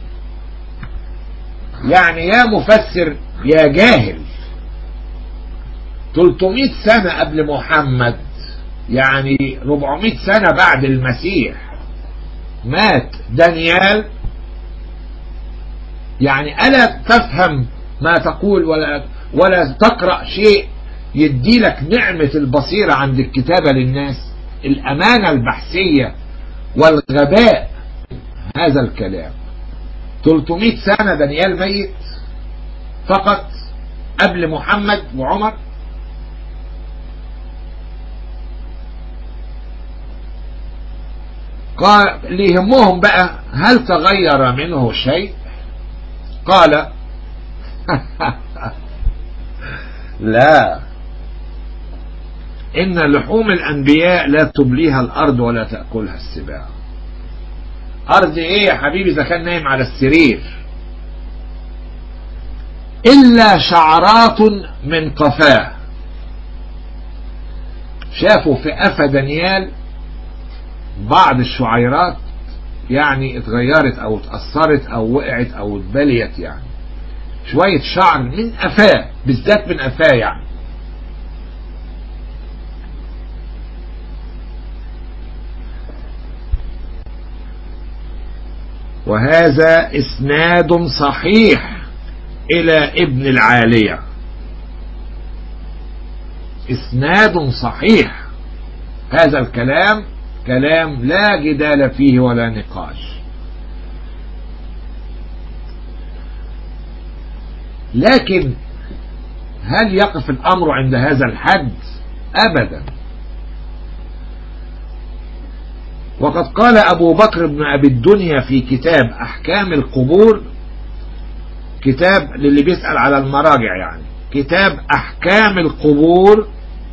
يعني يا مفسر يا جاهل 300 سنة قبل محمد يعني 400 سنة بعد المسيح مات دانيال يعني ألا تفهم ما تقول ولا ولا تقرأ شيء يدي لك نعمة البصيرة عند الكتابة للناس الأمانة البحثية والغباء هذا الكلام 300 سنة دانيال ميت فقط قبل محمد وعمر قال اللي يهمهم بقى هل تغير منه شيء قال لا إن لحوم الأنبياء لا تبليها الأرض ولا تأكلها السباع أرض إيه يا حبيبي إذا كان نايم على السرير إلا شعرات من قفاه شافوا في قفا دانيال بعض الشعيرات يعني اتغيرت او اتأثرت او وقعت او اتبليت يعني شوية شعر من قفاه بالذات من قفاه يعني وهذا اسناد صحيح الى ابن العالية اسناد صحيح هذا الكلام كلام لا جدال فيه ولا نقاش لكن هل يقف الأمر عند هذا الحد أبدا وقد قال أبو بكر بن أبي الدنيا في كتاب أحكام القبور كتاب للي بيسأل على المراجع يعني كتاب أحكام القبور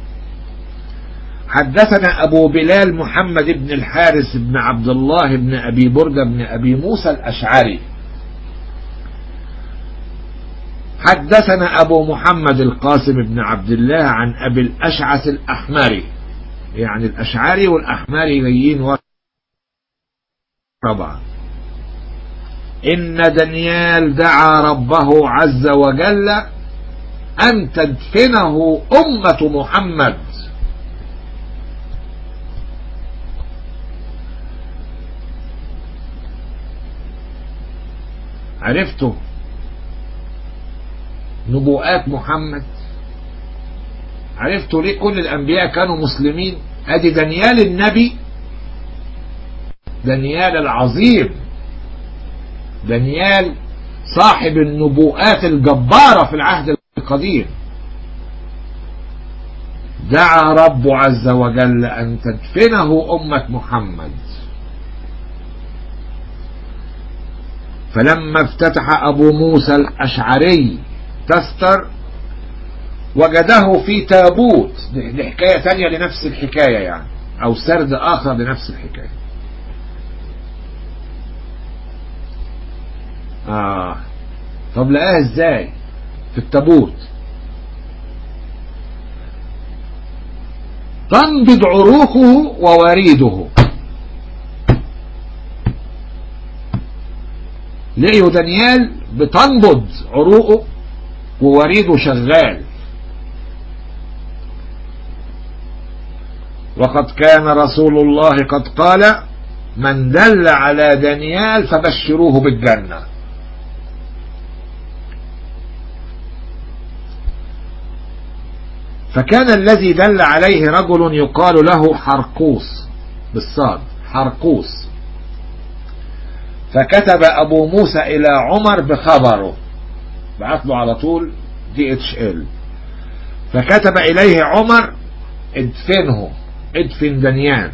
حدثنا أبو بلال محمد بن الحارث بن عبد الله بن أبي بردة بن أبي موسى الأشعري حدثنا أبو محمد القاسم بن عبد الله عن أبي الأشعث الأحمري يعني الأشعري والأحمري جايين ورا بعض إن دانيال دعا ربه عز وجل أن تدفنه أمة محمد عرفتوا نبوءات محمد عرفتوا ليه كل الأنبياء كانوا مسلمين ادي دانيال النبي دانيال العظيم دانيال صاحب النبوءات الجبارة في العهد القديم دعا رب عز وجل أن تدفنه أمة محمد فلما افتتح أبو موسى الأشعري تستر وجده في تابوت دي حكاية تانية لنفس الحكاية يعني أو سرد آخر لنفس الحكاية آه طب لقاها ازاي في التابوت تنبض عروقه ووريده لقيوا دانيال بتنبض عروقه ووريده شغال وقد كان رسول الله قد قال من دل على دانيال فبشروه بالجنة فكان الذي دل عليه رجل يقال له حرقوس بالصاد حرقوس فكتب أبو موسى إلى عمر بخبره بعت له على طول دي اتش ال فكتب إليه عمر ادفنه ادفن دنيان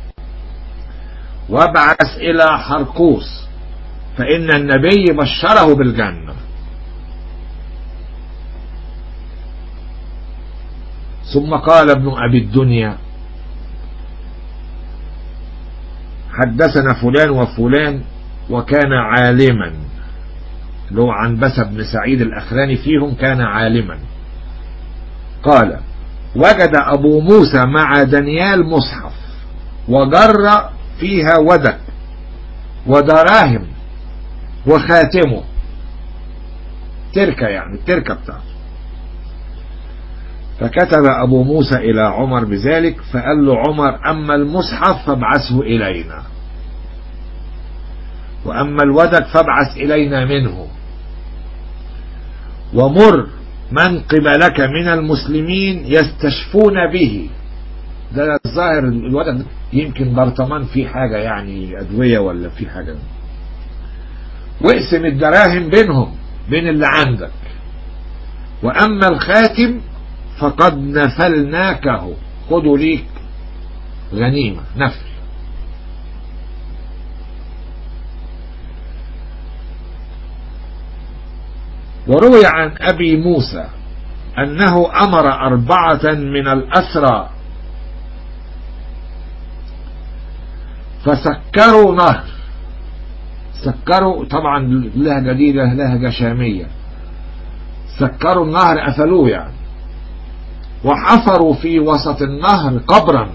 وابعث إلى حرقوس فإن النبي بشره بالجنة ثم قال ابن أبي الدنيا حدثنا فلان وفلان وكان عالما اللي هو عنبسة بن سعيد الأخراني فيهم كان عالما قال وجد أبو موسى مع دانيال مصحف وجر فيها ودك ودراهم وخاتمه تركة يعني التركة بتاعته فكتب أبو موسى إلى عمر بذلك فقال له عمر أما المصحف فابعثه إلينا وأما الودك فابعث إلينا منه ومر من قبلك من المسلمين يستشفون به ده الظاهر الودك يمكن برطمان فيه حاجة يعني أدوية ولا في حاجة واقسم الدراهم بينهم بين اللي عندك وأما الخاتم فقد نفلناكه خدوا ليك غنيمة نفل وروي عن أبي موسى أنه أمر أربعة من الأسرى فسكروا نهر سكروا طبعا لهجة دي لهجة شامية سكروا النهر قفلوه يعني وحفروا في وسط النهر قبرا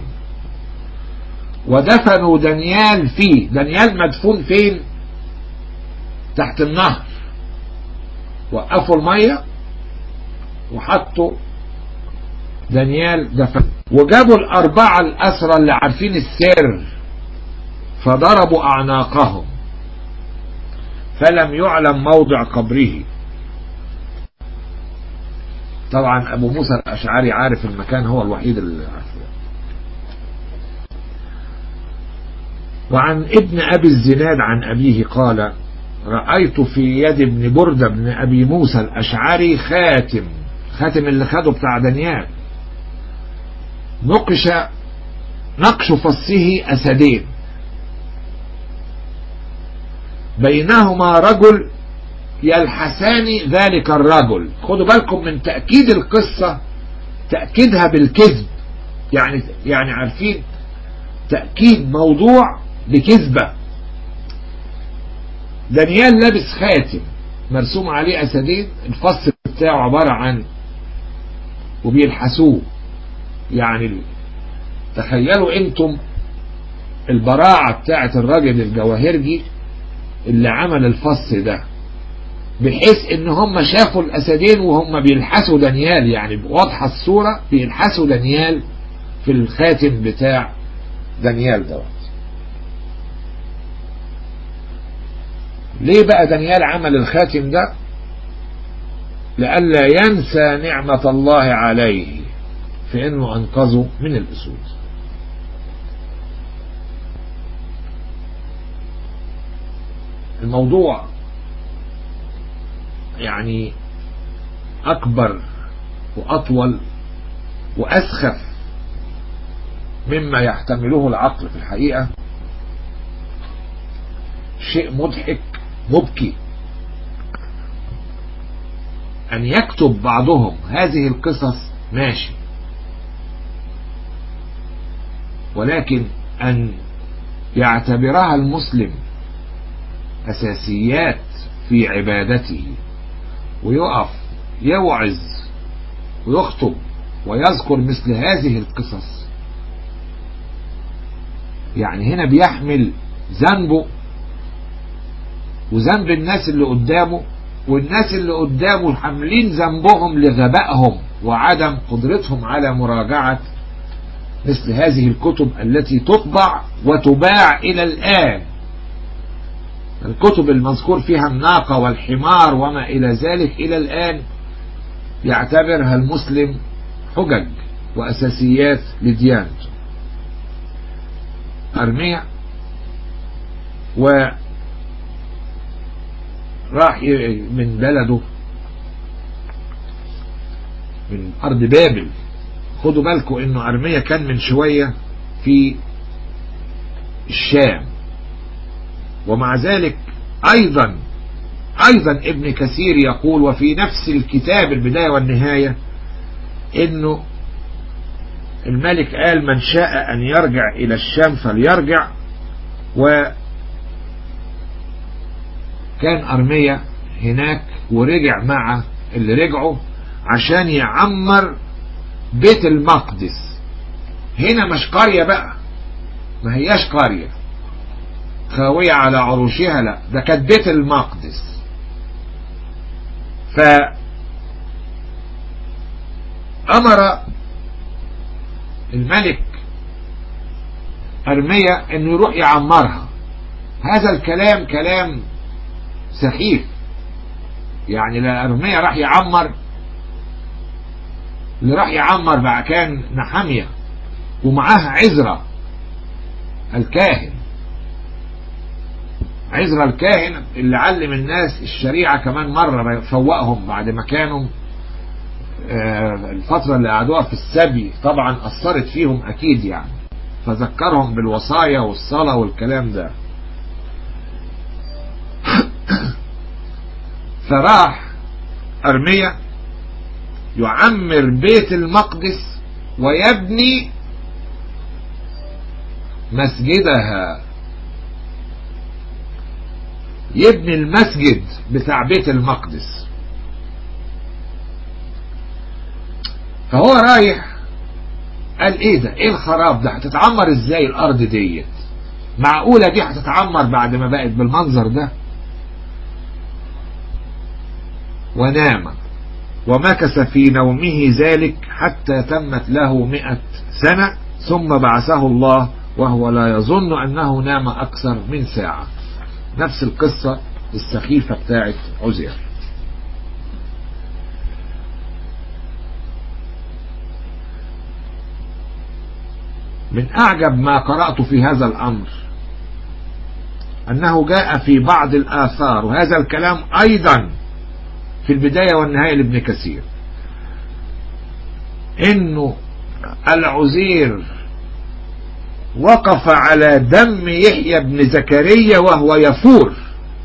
ودفنوا دانيال فيه دانيال مدفون فين تحت النهر وقفوا المية وحطوا دانيال دفن وجابوا الأربعة الأسرى اللي عارفين السر فضربوا أعناقهم فلم يعلم موضع قبره طبعا أبو موسى الأشعري عارف المكان هو الوحيد اللي عارفه وعن ابن أبي الزناد عن أبيه قال رأيت في يد ابن بردة بن أبي موسى الأشعري خاتم خاتم اللي خده بتاع دانيال نقش نقش فصه أسدين بينهما رجل يلحسان ذلك الرجل خدوا بالكم من تأكيد القصة تأكيدها بالكذب يعني يعني عارفين تأكيد موضوع بكذبة دانيال لابس خاتم مرسوم عليه أسدين الفص بتاعه عبارة عن وبيلحسوه يعني تخيلوا انتم البراعة بتاعت الراجل الجواهرجي اللي عمل الفص ده بحيث ان هم شافوا الاسدين وهم بيلحسوا دانيال يعني واضحة الصورة بيلحسوا دانيال في الخاتم بتاع دانيال دوت ليه بقى دانيال عمل الخاتم ده لئلا ينسى نعمة الله عليه في انه انقذه من الاسود الموضوع يعني أكبر وأطول وأسخف مما يحتمله العقل في الحقيقة شيء مضحك مبكي أن يكتب بعضهم هذه القصص ماشي ولكن أن يعتبرها المسلم أساسيات في عبادته ويقف يوعظ ويخطب ويذكر مثل هذه القصص يعني هنا بيحمل ذنبه وذنب الناس اللي قدامه والناس اللي قدامه حاملين ذنبهم لغبائهم وعدم قدرتهم على مراجعة مثل هذه الكتب التي تطبع وتباع إلى الآن الكتب المذكور فيها الناقة والحمار وما إلى ذلك إلى الآن يعتبرها المسلم حجج وأساسيات لديانته أرميا و راح من بلده من أرض بابل خدوا بالكم إنه أرميا كان من شوية في الشام ومع ذلك أيضا أيضا ابن كثير يقول وفي نفس الكتاب البداية والنهاية إنه الملك قال من شاء أن يرجع إلى الشام فليرجع وكان أرمية هناك ورجع مع اللي رجعوا عشان يعمر بيت المقدس هنا مش قرية بقى ما هياش قرية خاوية على عروشها لا ده كانت بيت المقدس ف أمر الملك أرمية أنه يروح يعمرها هذا الكلام كلام سخيف يعني لا أرمية راح يعمر اللي راح يعمر بقى كان نحمية ومعاه عزرة الكاهن عزرة الكاهن اللي علم الناس الشريعة كمان مرة فوقهم بعد ما كانوا الفترة اللي قعدوها في السبي طبعا أثرت فيهم أكيد يعني فذكرهم بالوصايا والصلاة والكلام ده فراح أرمية يعمر بيت المقدس ويبني مسجدها يبني المسجد بتاع بيت المقدس فهو رايح قال ايه ده ايه الخراب ده هتتعمر ازاي الارض ديت معقولة دي هتتعمر بعد ما بقت بالمنظر ده ونام ومكث في نومه ذلك حتى تمت له مئة سنة ثم بعثه الله وهو لا يظن أنه نام أكثر من ساعة نفس القصة السخيفة بتاعت عزير من أعجب ما قرأت في هذا الأمر أنه جاء في بعض الآثار وهذا الكلام أيضا في البداية والنهاية لابن كثير إنه العزير وقف على دم يحيى بن زكريا وهو يفور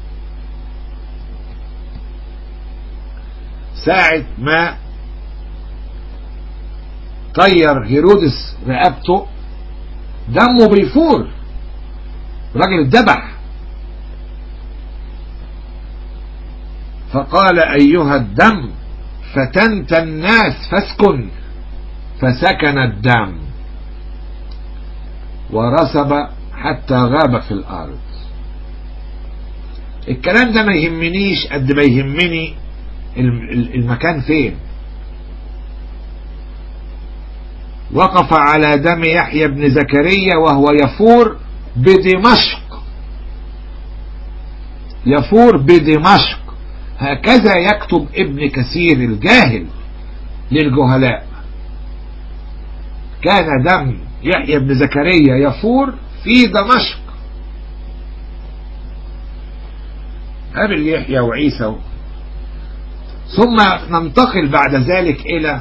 ساعة ما طير هيرودس رقبته دمه بيفور راجل اتذبح فقال أيها الدم فتنت الناس فاسكن فسكن الدم ورسب حتى غاب في الأرض الكلام ده ما يهمنيش قد ما يهمني المكان فين وقف على دم يحيى بن زكريا وهو يفور بدمشق يفور بدمشق هكذا يكتب ابن كثير الجاهل للجهلاء كان دم يحيى بن زكريا يفور في دمشق قابل يحيى وعيسى ثم ننتقل بعد ذلك إلى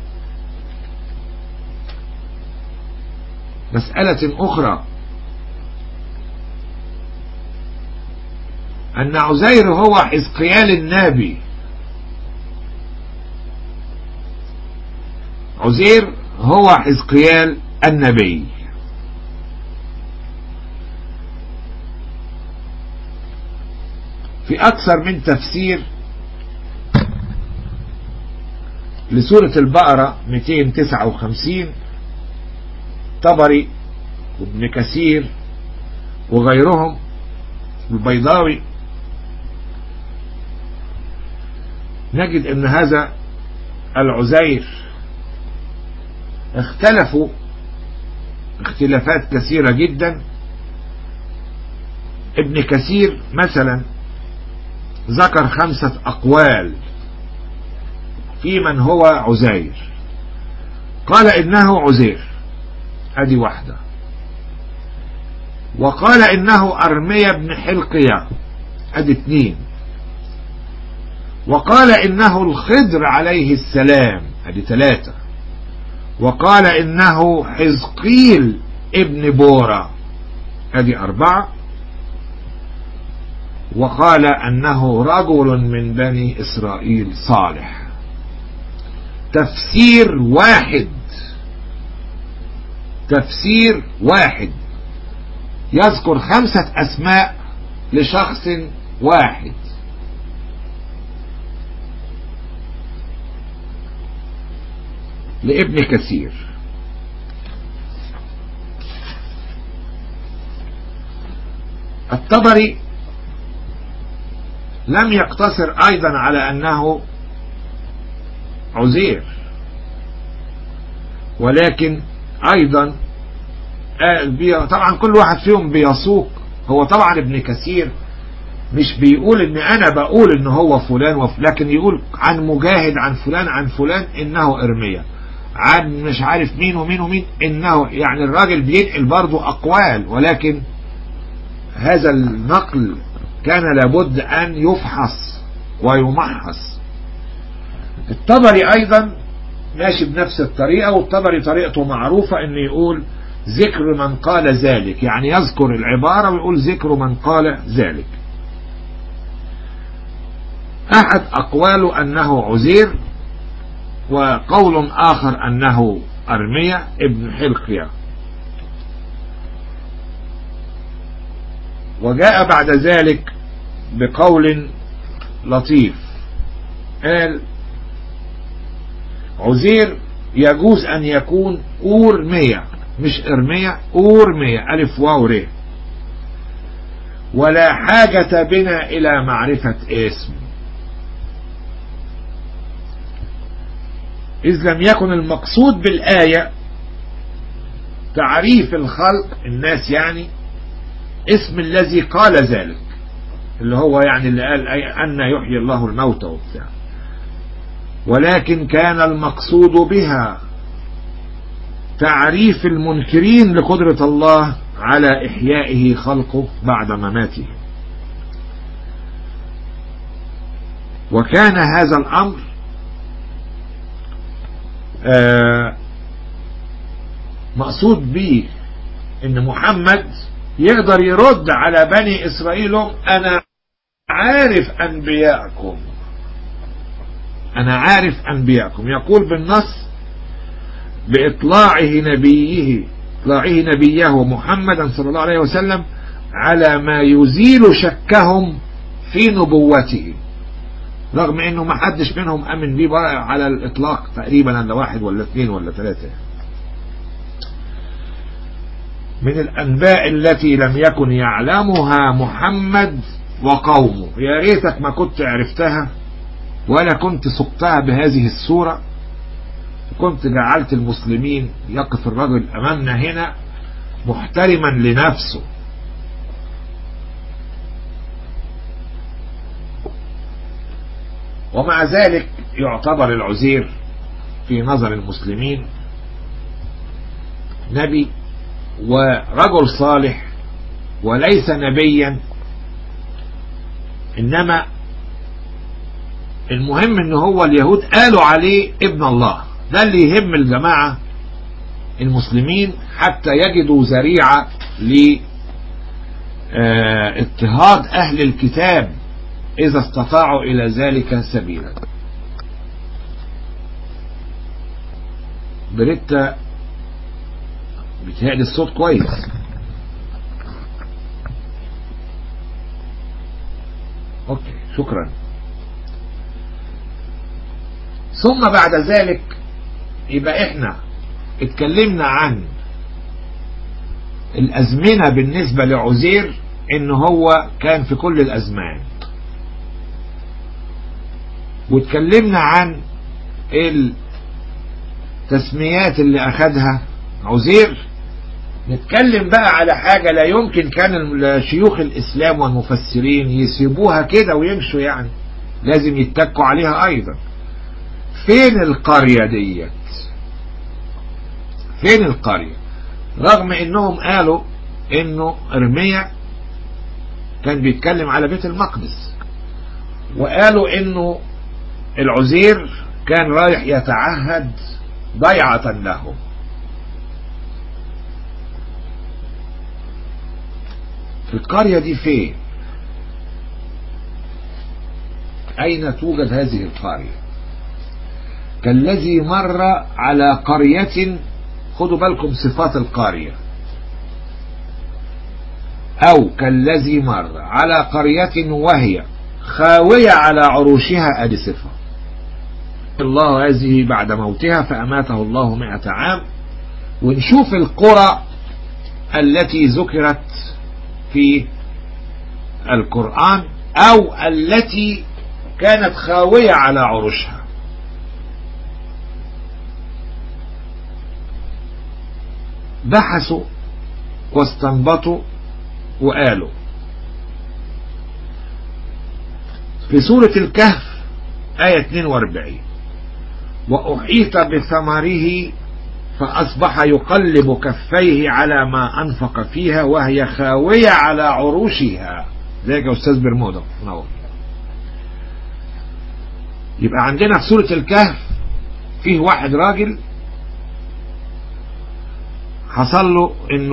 مسألة أخرى أن عزير هو حزقيال النبي عزير هو حزقيال النبي في أكثر من تفسير لسورة البقرة 259 طبري وابن كثير وغيرهم البيضاوي نجد ان هذا العزير اختلفوا اختلافات كثيرة جدا ابن كثير مثلا ذكر خمسة أقوال في من هو عزير قال إنه عزير ادي واحدة وقال انه ارمية بن حلقية ادي اتنين وقال انه الخضر عليه السلام ادي ثلاثة وقال انه حزقيل ابن بورا ادي اربعة وقال انه رجل من بني اسرائيل صالح تفسير واحد تفسير واحد يذكر خمسة أسماء لشخص واحد لابن كثير الطبري لم يقتصر أيضا على أنه عزير ولكن أيضا طبعا كل واحد فيهم بيسوق هو طبعا ابن كثير مش بيقول ان انا بقول ان هو فلان وفلان لكن يقول عن مجاهد عن فلان عن فلان انه ارميا عن مش عارف مين ومين ومين انه يعني الراجل بينقل برضه اقوال ولكن هذا النقل كان لابد ان يفحص ويمحص الطبري ايضا ماشي بنفس الطريقة والطبري طريقته معروفة ان يقول ذكر من قال ذلك يعني يذكر العبارة ويقول ذكر من قال ذلك أحد أقواله أنه عزير وقول آخر أنه أرمية ابن حلقية وجاء بعد ذلك بقول لطيف قال عزير يجوز أن يكون أورمية مش إرمية أورمية ألف واو ر ولا حاجة بنا إلى معرفة اسم إذ لم يكن المقصود بالآية تعريف الخلق الناس يعني اسم الذي قال ذلك اللي هو يعني اللي قال أي أن يحيي الله الموتى وبتاع ولكن كان المقصود بها تعريف المنكرين لقدرة الله على إحيائه خلقه بعد مماته وكان هذا الأمر آه مقصود به ان محمد يقدر يرد على بني اسرائيل انا عارف انبياءكم انا عارف انبياءكم يقول بالنص باطلاعه نبيه اطلاعه نبيه محمدا صلى الله عليه وسلم على ما يزيل شكهم في نبوته رغم انه ما حدش منهم امن بيه على الاطلاق تقريبا الا واحد ولا اثنين ولا ثلاثة من الانباء التي لم يكن يعلمها محمد وقومه يا ريتك ما كنت عرفتها ولا كنت سقتها بهذه الصورة كنت جعلت المسلمين يقف الرجل امامنا هنا محترما لنفسه ومع ذلك يعتبر العزير في نظر المسلمين نبي ورجل صالح وليس نبيا انما المهم ان هو اليهود قالوا عليه ابن الله ده اللي يهم الجماعة المسلمين حتى يجدوا ذريعة لاضطهاد اهل الكتاب إذا استطاعوا إلى ذلك سبيلا بريتا بتهيألي الصوت كويس أوكي شكرا ثم بعد ذلك يبقى احنا اتكلمنا عن الأزمنة بالنسبة لعزير ان هو كان في كل الأزمان واتكلمنا عن التسميات اللي أخدها عزير نتكلم بقى على حاجة لا يمكن كان شيوخ الإسلام والمفسرين يسيبوها كده ويمشوا يعني لازم يتكوا عليها أيضا فين القرية ديت فين القرية رغم انهم قالوا انه ارميا كان بيتكلم على بيت المقدس وقالوا انه العزير كان رايح يتعهد ضيعة له القرية دي فين أين توجد هذه القرية كالذي مر على قرية خدوا بالكم صفات القرية أو كالذي مر على قرية وهي خاوية على عروشها ادي صفة الله هذه بعد موتها فأماته الله مئة عام ونشوف القرى التي ذكرت في القرآن أو التي كانت خاوية على عروشها بحثوا واستنبطوا وقالوا في سورة الكهف آية 42 وأحيط بثمره فأصبح يقلب كفيه على ما أنفق فيها وهي خاوية على عروشها ذلك يا أستاذ برمودا نور يبقى عندنا في سورة الكهف فيه واحد راجل حصل له انه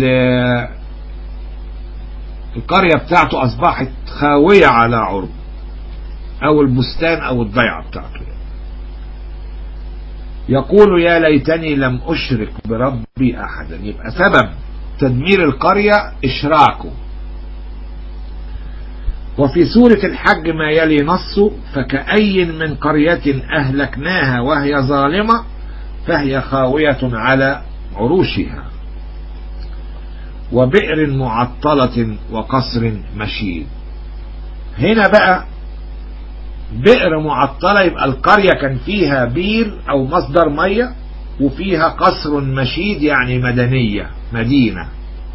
القرية بتاعته اصبحت خاوية على عرب او البستان او الضيعة بتاعته يقول يا ليتني لم اشرك بربي احدا يبقى سبب تدمير القرية اشراكه وفي سورة الحج ما يلي نص فكأي من قرية أهلكناها وهي ظالمة فهي خاوية على عروشها وبئر معطلة وقصر مشيد هنا بقى بئر معطلة يبقى القرية كان فيها بير أو مصدر مية وفيها قصر مشيد يعني مدنية مدينة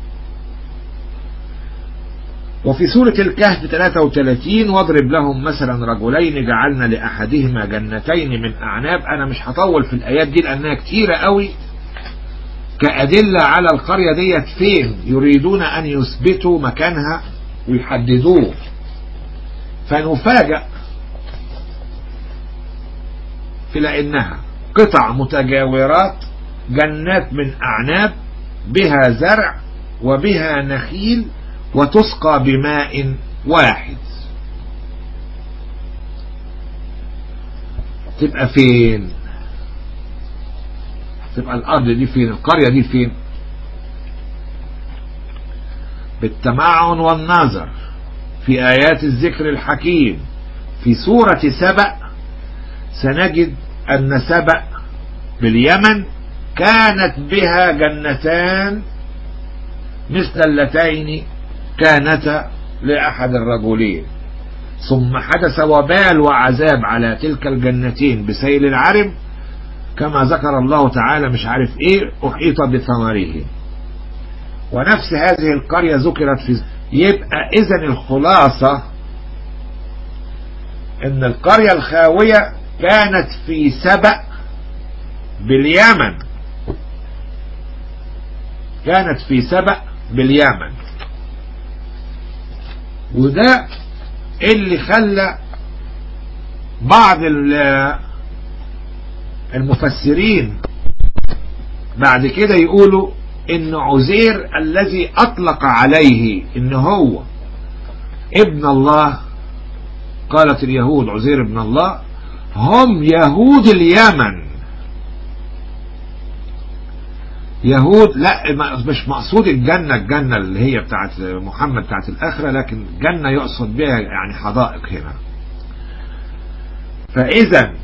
وفي سورة الكهف 33 واضرب لهم مثلا رجلين جعلنا لأحدهما جنتين من أعناب أنا مش هطول في الآيات دي لأنها كتيرة قوي كأدلة على القرية ديت فين يريدون أن يثبتوا مكانها ويحددوه فنفاجأ في لأنها قطع متجاورات جنات من أعناب بها زرع وبها نخيل وتسقى بماء واحد تبقى فين تبقى الأرض دي فين القرية دي فين بالتمعن والنظر في آيات الذكر الحكيم في سورة سبأ سنجد أن سبأ باليمن كانت بها جنتان مثل اللتين كانتا لأحد الرجلين ثم حدث وبال وعذاب على تلك الجنتين بسيل العرب كما ذكر الله تعالى مش عارف ايه احيط بثمره ونفس هذه القرية ذكرت في يبقى اذا الخلاصة ان القرية الخاوية كانت في سبأ باليمن كانت في سبأ باليمن وده اللي خلى بعض المفسرين بعد كده يقولوا ان عزير الذي اطلق عليه ان هو ابن الله قالت اليهود عزير ابن الله هم يهود اليمن يهود لا مش مقصود الجنة الجنة اللي هي بتاعت محمد بتاعت الآخرة لكن جنة يقصد بها يعني حدائق هنا فإذا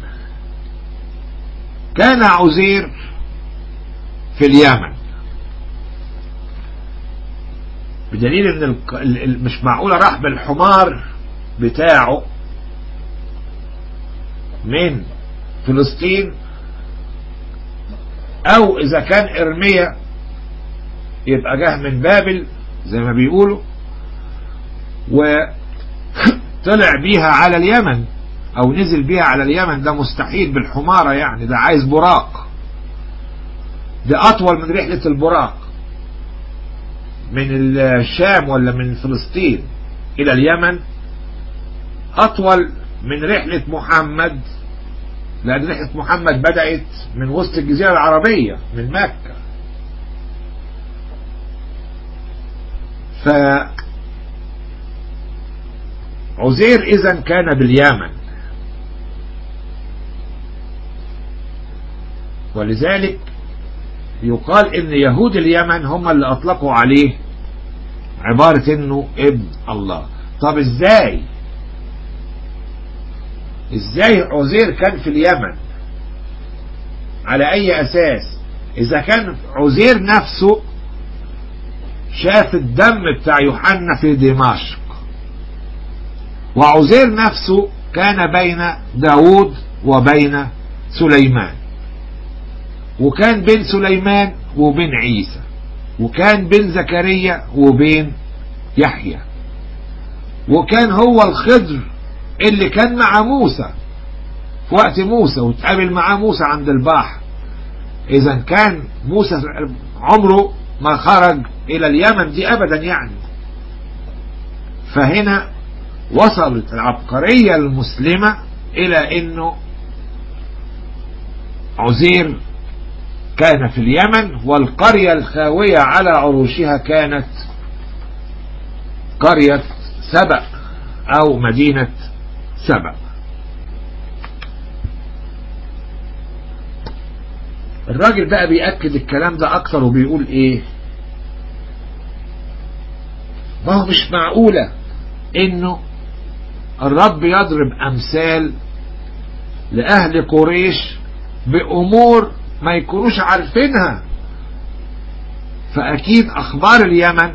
كان عزير في اليمن بدليل ان مش معقولة راح بالحمار بتاعه من فلسطين او اذا كان ارميا يبقى جه من بابل زي ما بيقولوا وطلع بيها على اليمن او نزل بيها على اليمن ده مستحيل بالحمارة يعني ده عايز براق ده اطول من رحلة البراق من الشام ولا من فلسطين الى اليمن اطول من رحلة محمد لأن رحلة محمد بدأت من وسط الجزيرة العربية من مكة ف عزير إذا كان باليمن ولذلك يقال ان يهود اليمن هم اللي اطلقوا عليه عبارة انه ابن الله طب ازاي ازاي عزير كان في اليمن على اي اساس اذا كان عزير نفسه شاف الدم بتاع يوحنا في دمشق وعزير نفسه كان بين داود وبين سليمان وكان بين سليمان وبين عيسى وكان بين زكريا وبين يحيى وكان هو الخضر اللي كان مع موسى في وقت موسى وتقابل معاه موسى عند البحر اذا كان موسى عمره ما خرج الى اليمن دي ابدا يعني فهنا وصلت العبقرية المسلمة الى انه عزير كان في اليمن والقرية الخاوية على عروشها كانت قرية سبأ او مدينة سبأ الراجل بقى بيأكد الكلام ده اكتر وبيقول ايه ما هو مش معقولة انه الرب يضرب امثال لاهل قريش بامور ما يكونوش عارفينها فاكيد اخبار اليمن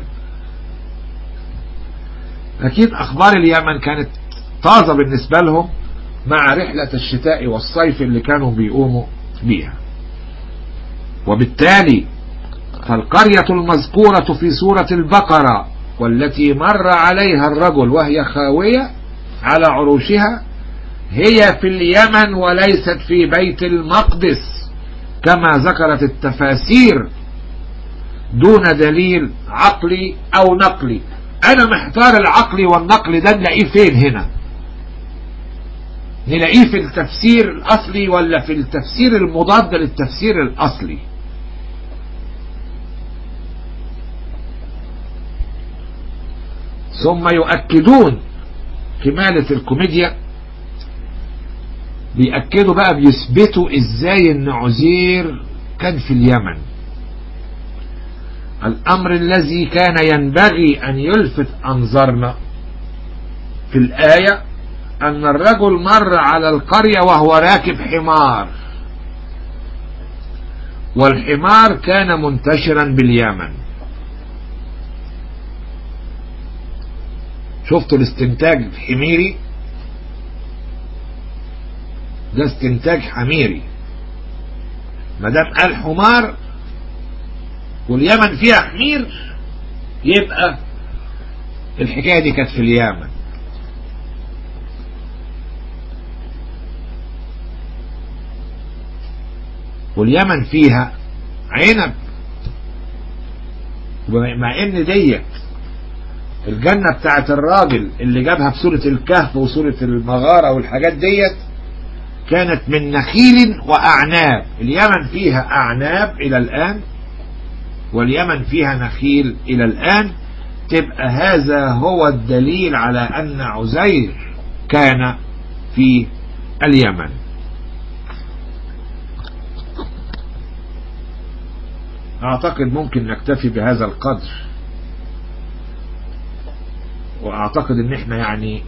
اكيد اخبار اليمن كانت طازة بالنسبة لهم مع رحلة الشتاء والصيف اللي كانوا بيقوموا بيها وبالتالي فالقرية المذكورة في سورة البقرة والتي مر عليها الرجل وهي خاوية على عروشها هي في اليمن وليست في بيت المقدس كما ذكرت التفاسير دون دليل عقلي او نقلي انا محتار العقلي والنقلي ده نلاقيه فين هنا نلاقيه في التفسير الاصلي ولا في التفسير المضاد للتفسير الاصلي ثم يؤكدون كمالة الكوميديا بيأكدوا بقى بيثبتوا ازاي ان عزير كان في اليمن الامر الذي كان ينبغي ان يلفت انظارنا في الآية ان الرجل مر على القرية وهو راكب حمار والحمار كان منتشرا باليمن شفتوا الاستنتاج الحميري ده استنتاج حميري ما دام قال حمار واليمن فيها حمير يبقى الحكايه دي كانت في اليمن واليمن فيها عنب مع ان ديت الجنة بتاعت الراجل اللي جابها في سورة الكهف وسورة المغارة والحاجات ديت كانت من نخيل وأعناب اليمن فيها أعناب إلى الآن واليمن فيها نخيل إلى الآن تبقى هذا هو الدليل على أن عزير كان في اليمن أعتقد ممكن نكتفي بهذا القدر واعتقد ان احنا يعني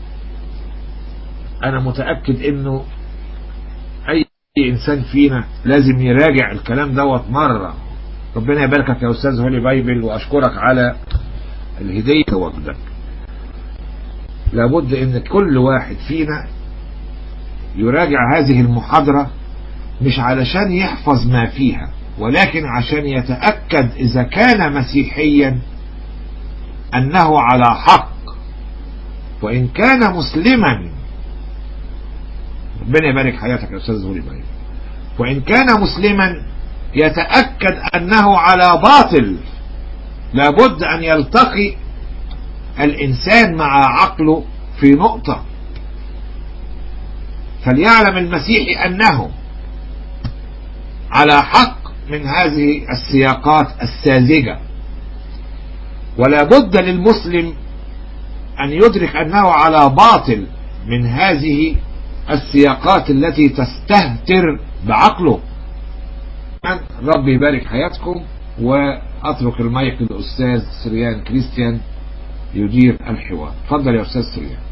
انا متأكد انه اي انسان فينا لازم يراجع الكلام دوت مرة ربنا يباركك يا استاذ هولي بايبل واشكرك على الهدية وجدك لابد ان كل واحد فينا يراجع هذه المحاضرة مش علشان يحفظ ما فيها ولكن عشان يتأكد اذا كان مسيحيا أنه على حق وإن كان مسلما ربنا يبارك حياتك يا أستاذ زهوري بايب وإن كان مسلما يتأكد أنه على باطل لابد أن يلتقي الإنسان مع عقله في نقطة فليعلم المسيحي أنه على حق من هذه السياقات الساذجة ولا بد للمسلم أن يدرك أنه على باطل من هذه السياقات التي تستهتر بعقله ربي يبارك حياتكم وأترك المايك للأستاذ سريان كريستيان يدير الحوار تفضل يا أستاذ سريان